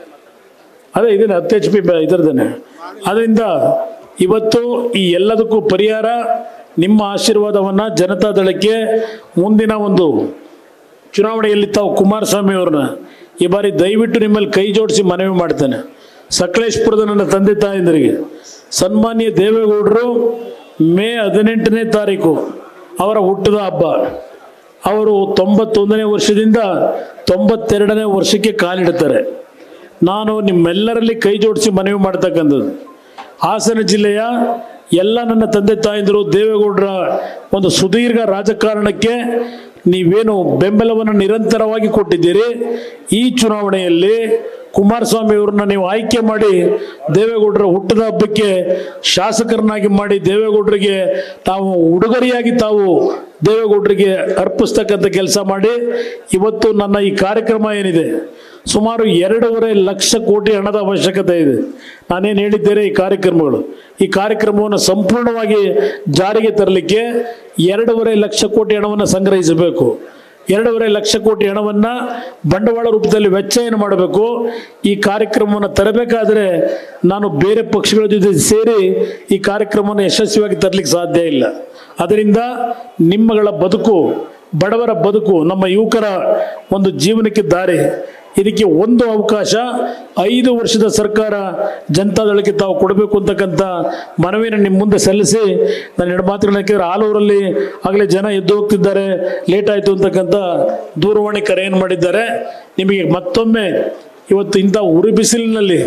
A: ಅದೇ ಇದೇನೆ ಹತ್ತು ಎಚ್ ಪಿ ಇದರದೇನೆ ಅದರಿಂದ ಇವತ್ತು ಈ ಎಲ್ಲದಕ್ಕೂ ಪರಿಹಾರ ನಿಮ್ಮ ಆಶೀರ್ವಾದವನ್ನು ಜನತಾದಳಕ್ಕೆ ಮುಂದಿನ ಒಂದು ಚುನಾವಣೆಯಲ್ಲಿ ತಾವು ಕುಮಾರಸ್ವಾಮಿ ಅವ್ರನ್ನ ಈ ಬಾರಿ ದಯವಿಟ್ಟು ನಿಮ್ಮಲ್ಲಿ ಕೈ ಜೋಡಿಸಿ ಮನವಿ ಮಾಡ್ತೇನೆ ಸಕಲೇಶ್ಪುರದ ನನ್ನ ತಂದೆ ತಾಯಂದಿರಿಗೆ ಸನ್ಮಾನ್ಯ ದೇವೇಗೌಡರು ಮೇ ಹದಿನೆಂಟನೇ ತಾರೀಕು ಅವರ ಹುಟ್ಟದ ಹಬ್ಬ ಅವರು ತೊಂಬತ್ತೊಂದನೇ ವರ್ಷದಿಂದ ತೊಂಬತ್ತೆರಡನೇ ವರ್ಷಕ್ಕೆ ಕಾಲಿಡುತ್ತಾರೆ ನಾನು ನಿಮ್ಮೆಲ್ಲರಲ್ಲಿ ಕೈ ಜೋಡಿಸಿ ಮನವಿ ಮಾಡ್ತಕ್ಕಂಥದ್ದು ಹಾಸನ ಜಿಲ್ಲೆಯ ಎಲ್ಲ ನನ್ನ ತಂದೆ ತಾಯಂದಿರು ದೇವೇಗೌಡರ ಒಂದು ಸುದೀರ್ಘ ರಾಜಕಾರಣಕ್ಕೆ ನೀವೇನು ಬೆಂಬಲವನ್ನು ನಿರಂತರವಾಗಿ ಕೊಟ್ಟಿದ್ದೀರಿ ಈ ಚುನಾವಣೆಯಲ್ಲಿ ಕುಮಾರಸ್ವಾಮಿ ಅವ್ರನ್ನ ನೀವು ಆಯ್ಕೆ ಮಾಡಿ ದೇವೇಗೌಡರ ಹುಟ್ಟದ ಹಬ್ಬಕ್ಕೆ ಶಾಸಕರನ್ನಾಗಿ ಮಾಡಿ ದೇವೇಗೌಡರಿಗೆ ತಾವು ಉಡುಗೊರೆಯಾಗಿ ತಾವು ದೇವೇಗೌಡರಿಗೆ ಅರ್ಪಿಸ್ತಕ್ಕಂಥ ಕೆಲಸ ಮಾಡಿ ಇವತ್ತು ನನ್ನ ಈ ಕಾರ್ಯಕ್ರಮ ಏನಿದೆ ಸುಮಾರು ಎರಡೂವರೆ ಲಕ್ಷ ಕೋಟಿ ಹಣದ ಅವಶ್ಯಕತೆ ಇದೆ ನಾನೇನು ಹೇಳಿದ್ದೇನೆ ಈ ಕಾರ್ಯಕ್ರಮಗಳು ಈ ಕಾರ್ಯಕ್ರಮವನ್ನು ಸಂಪೂರ್ಣವಾಗಿ ಜಾರಿಗೆ ತರಲಿಕ್ಕೆ ಎರಡೂವರೆ ಲಕ್ಷ ಕೋಟಿ ಹಣವನ್ನು ಸಂಗ್ರಹಿಸಬೇಕು ಎರಡೂವರೆ ಲಕ್ಷ ಕೋಟಿ ಹಣವನ್ನು ಬಂಡವಾಳ ರೂಪದಲ್ಲಿ ವೆಚ್ಚ ಏನು ಮಾಡಬೇಕು ಈ ಕಾರ್ಯಕ್ರಮವನ್ನು ತರಬೇಕಾದ್ರೆ ನಾನು ಬೇರೆ ಪಕ್ಷಗಳ ಜೊತೆ ಸೇರಿ ಈ ಕಾರ್ಯಕ್ರಮವನ್ನು ಯಶಸ್ವಿಯಾಗಿ ತರಲಿಕ್ಕೆ ಸಾಧ್ಯ ಇಲ್ಲ ಅದರಿಂದ ನಿಮ್ಮಗಳ ಬದುಕು ಬಡವರ ಬದುಕು ನಮ್ಮ ಯುವಕರ ಒಂದು ಜೀವನಕ್ಕೆ ದಾರಿ ಇದಕ್ಕೆ ಒಂದು ಅವಕಾಶ ಐದು ವರ್ಷದ ಸರ್ಕಾರ ಜನತಾದಳಕ್ಕೆ ತಾವು ಕೊಡಬೇಕು ಅಂತಕ್ಕಂಥ ಮನವಿಯನ್ನು ನಿಮ್ಮ ಮುಂದೆ ಸಲ್ಲಿಸಿ ನಾನು ಎರಡು ಮಾತುಗಳನ್ನ ಕೇಳಿದ್ರೆ ಆಲೂರಲ್ಲಿ ಆಗಲೇ ಜನ ಎದ್ದು ಹೋಗ್ತಿದ್ದಾರೆ ಲೇಟ್ ಆಯಿತು ಅಂತಕ್ಕಂಥ ದೂರವಾಣಿ ಕರೆಯನ್ನು ಮಾಡಿದ್ದಾರೆ ನಿಮಗೆ ಮತ್ತೊಮ್ಮೆ ಇವತ್ತು ಇಂಥ ಉರಿ ಬಿಸಿಲಿನಲ್ಲಿ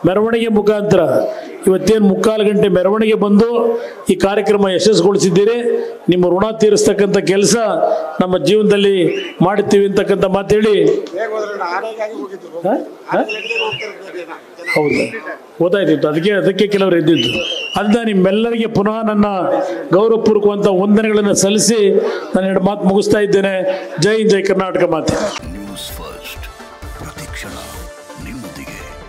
A: ಮೆರವಣಿಗೆ ಮುಖಾಂತರ ಇವತ್ತೇನು ಮುಕ್ಕಾಲು ಗಂಟೆ ಮೆರವಣಿಗೆ ಬಂದು ಈ ಕಾರ್ಯಕ್ರಮ ಯಶಸ್ಸುಗೊಳಿಸಿದ್ದೀರಿ ನಿಮ್ಮ ಋಣ ತೀರಿಸ್ತಕ್ಕಂಥ ಕೆಲಸ ನಮ್ಮ ಜೀವನದಲ್ಲಿ ಮಾಡುತ್ತೀವಿ ಅಂತಕ್ಕಂಥ ಮಾತೇಳಿ
B: ಬೇಗ ಹೋದ್ರೆ ಆನೆಗಾಗಿ ಹೋಗಿದ್ರು
A: ಹ? ಹ? ಹೌದು ಗೊತ್ತಾಯ್ತಿತ್ತು ಅದಕ್ಕೆ ಅದಕ್ಕೆ ಕೆಲವರು ಎದ್ದಿದ್ದು ಅದನ್ನ ನಿಮ್ಮೆಲ್ಲರಿಗೆ ಪುನಃ ನನ್ನ ಗೌರವಪೂರ್ವಕವಂತ ವಂದನೆಗಳನ್ನು ಸಲ್ಲಿಸಿ ನಾನು ಎರಡು ಮಾತು ಮುಗಿಸ್ತಾ ಇದ್ದೇನೆ ಜೈ ಹಿಂದ್, ಜೈ ಕರ್ನಾಟಕ ಮಾತೆ
C: ನ್ಯೂಸ್ ಫಸ್ಟ್ ಪ್ರತಿಕ್ಷಣ ನಿಮ್ಮೊಂದಿಗೆ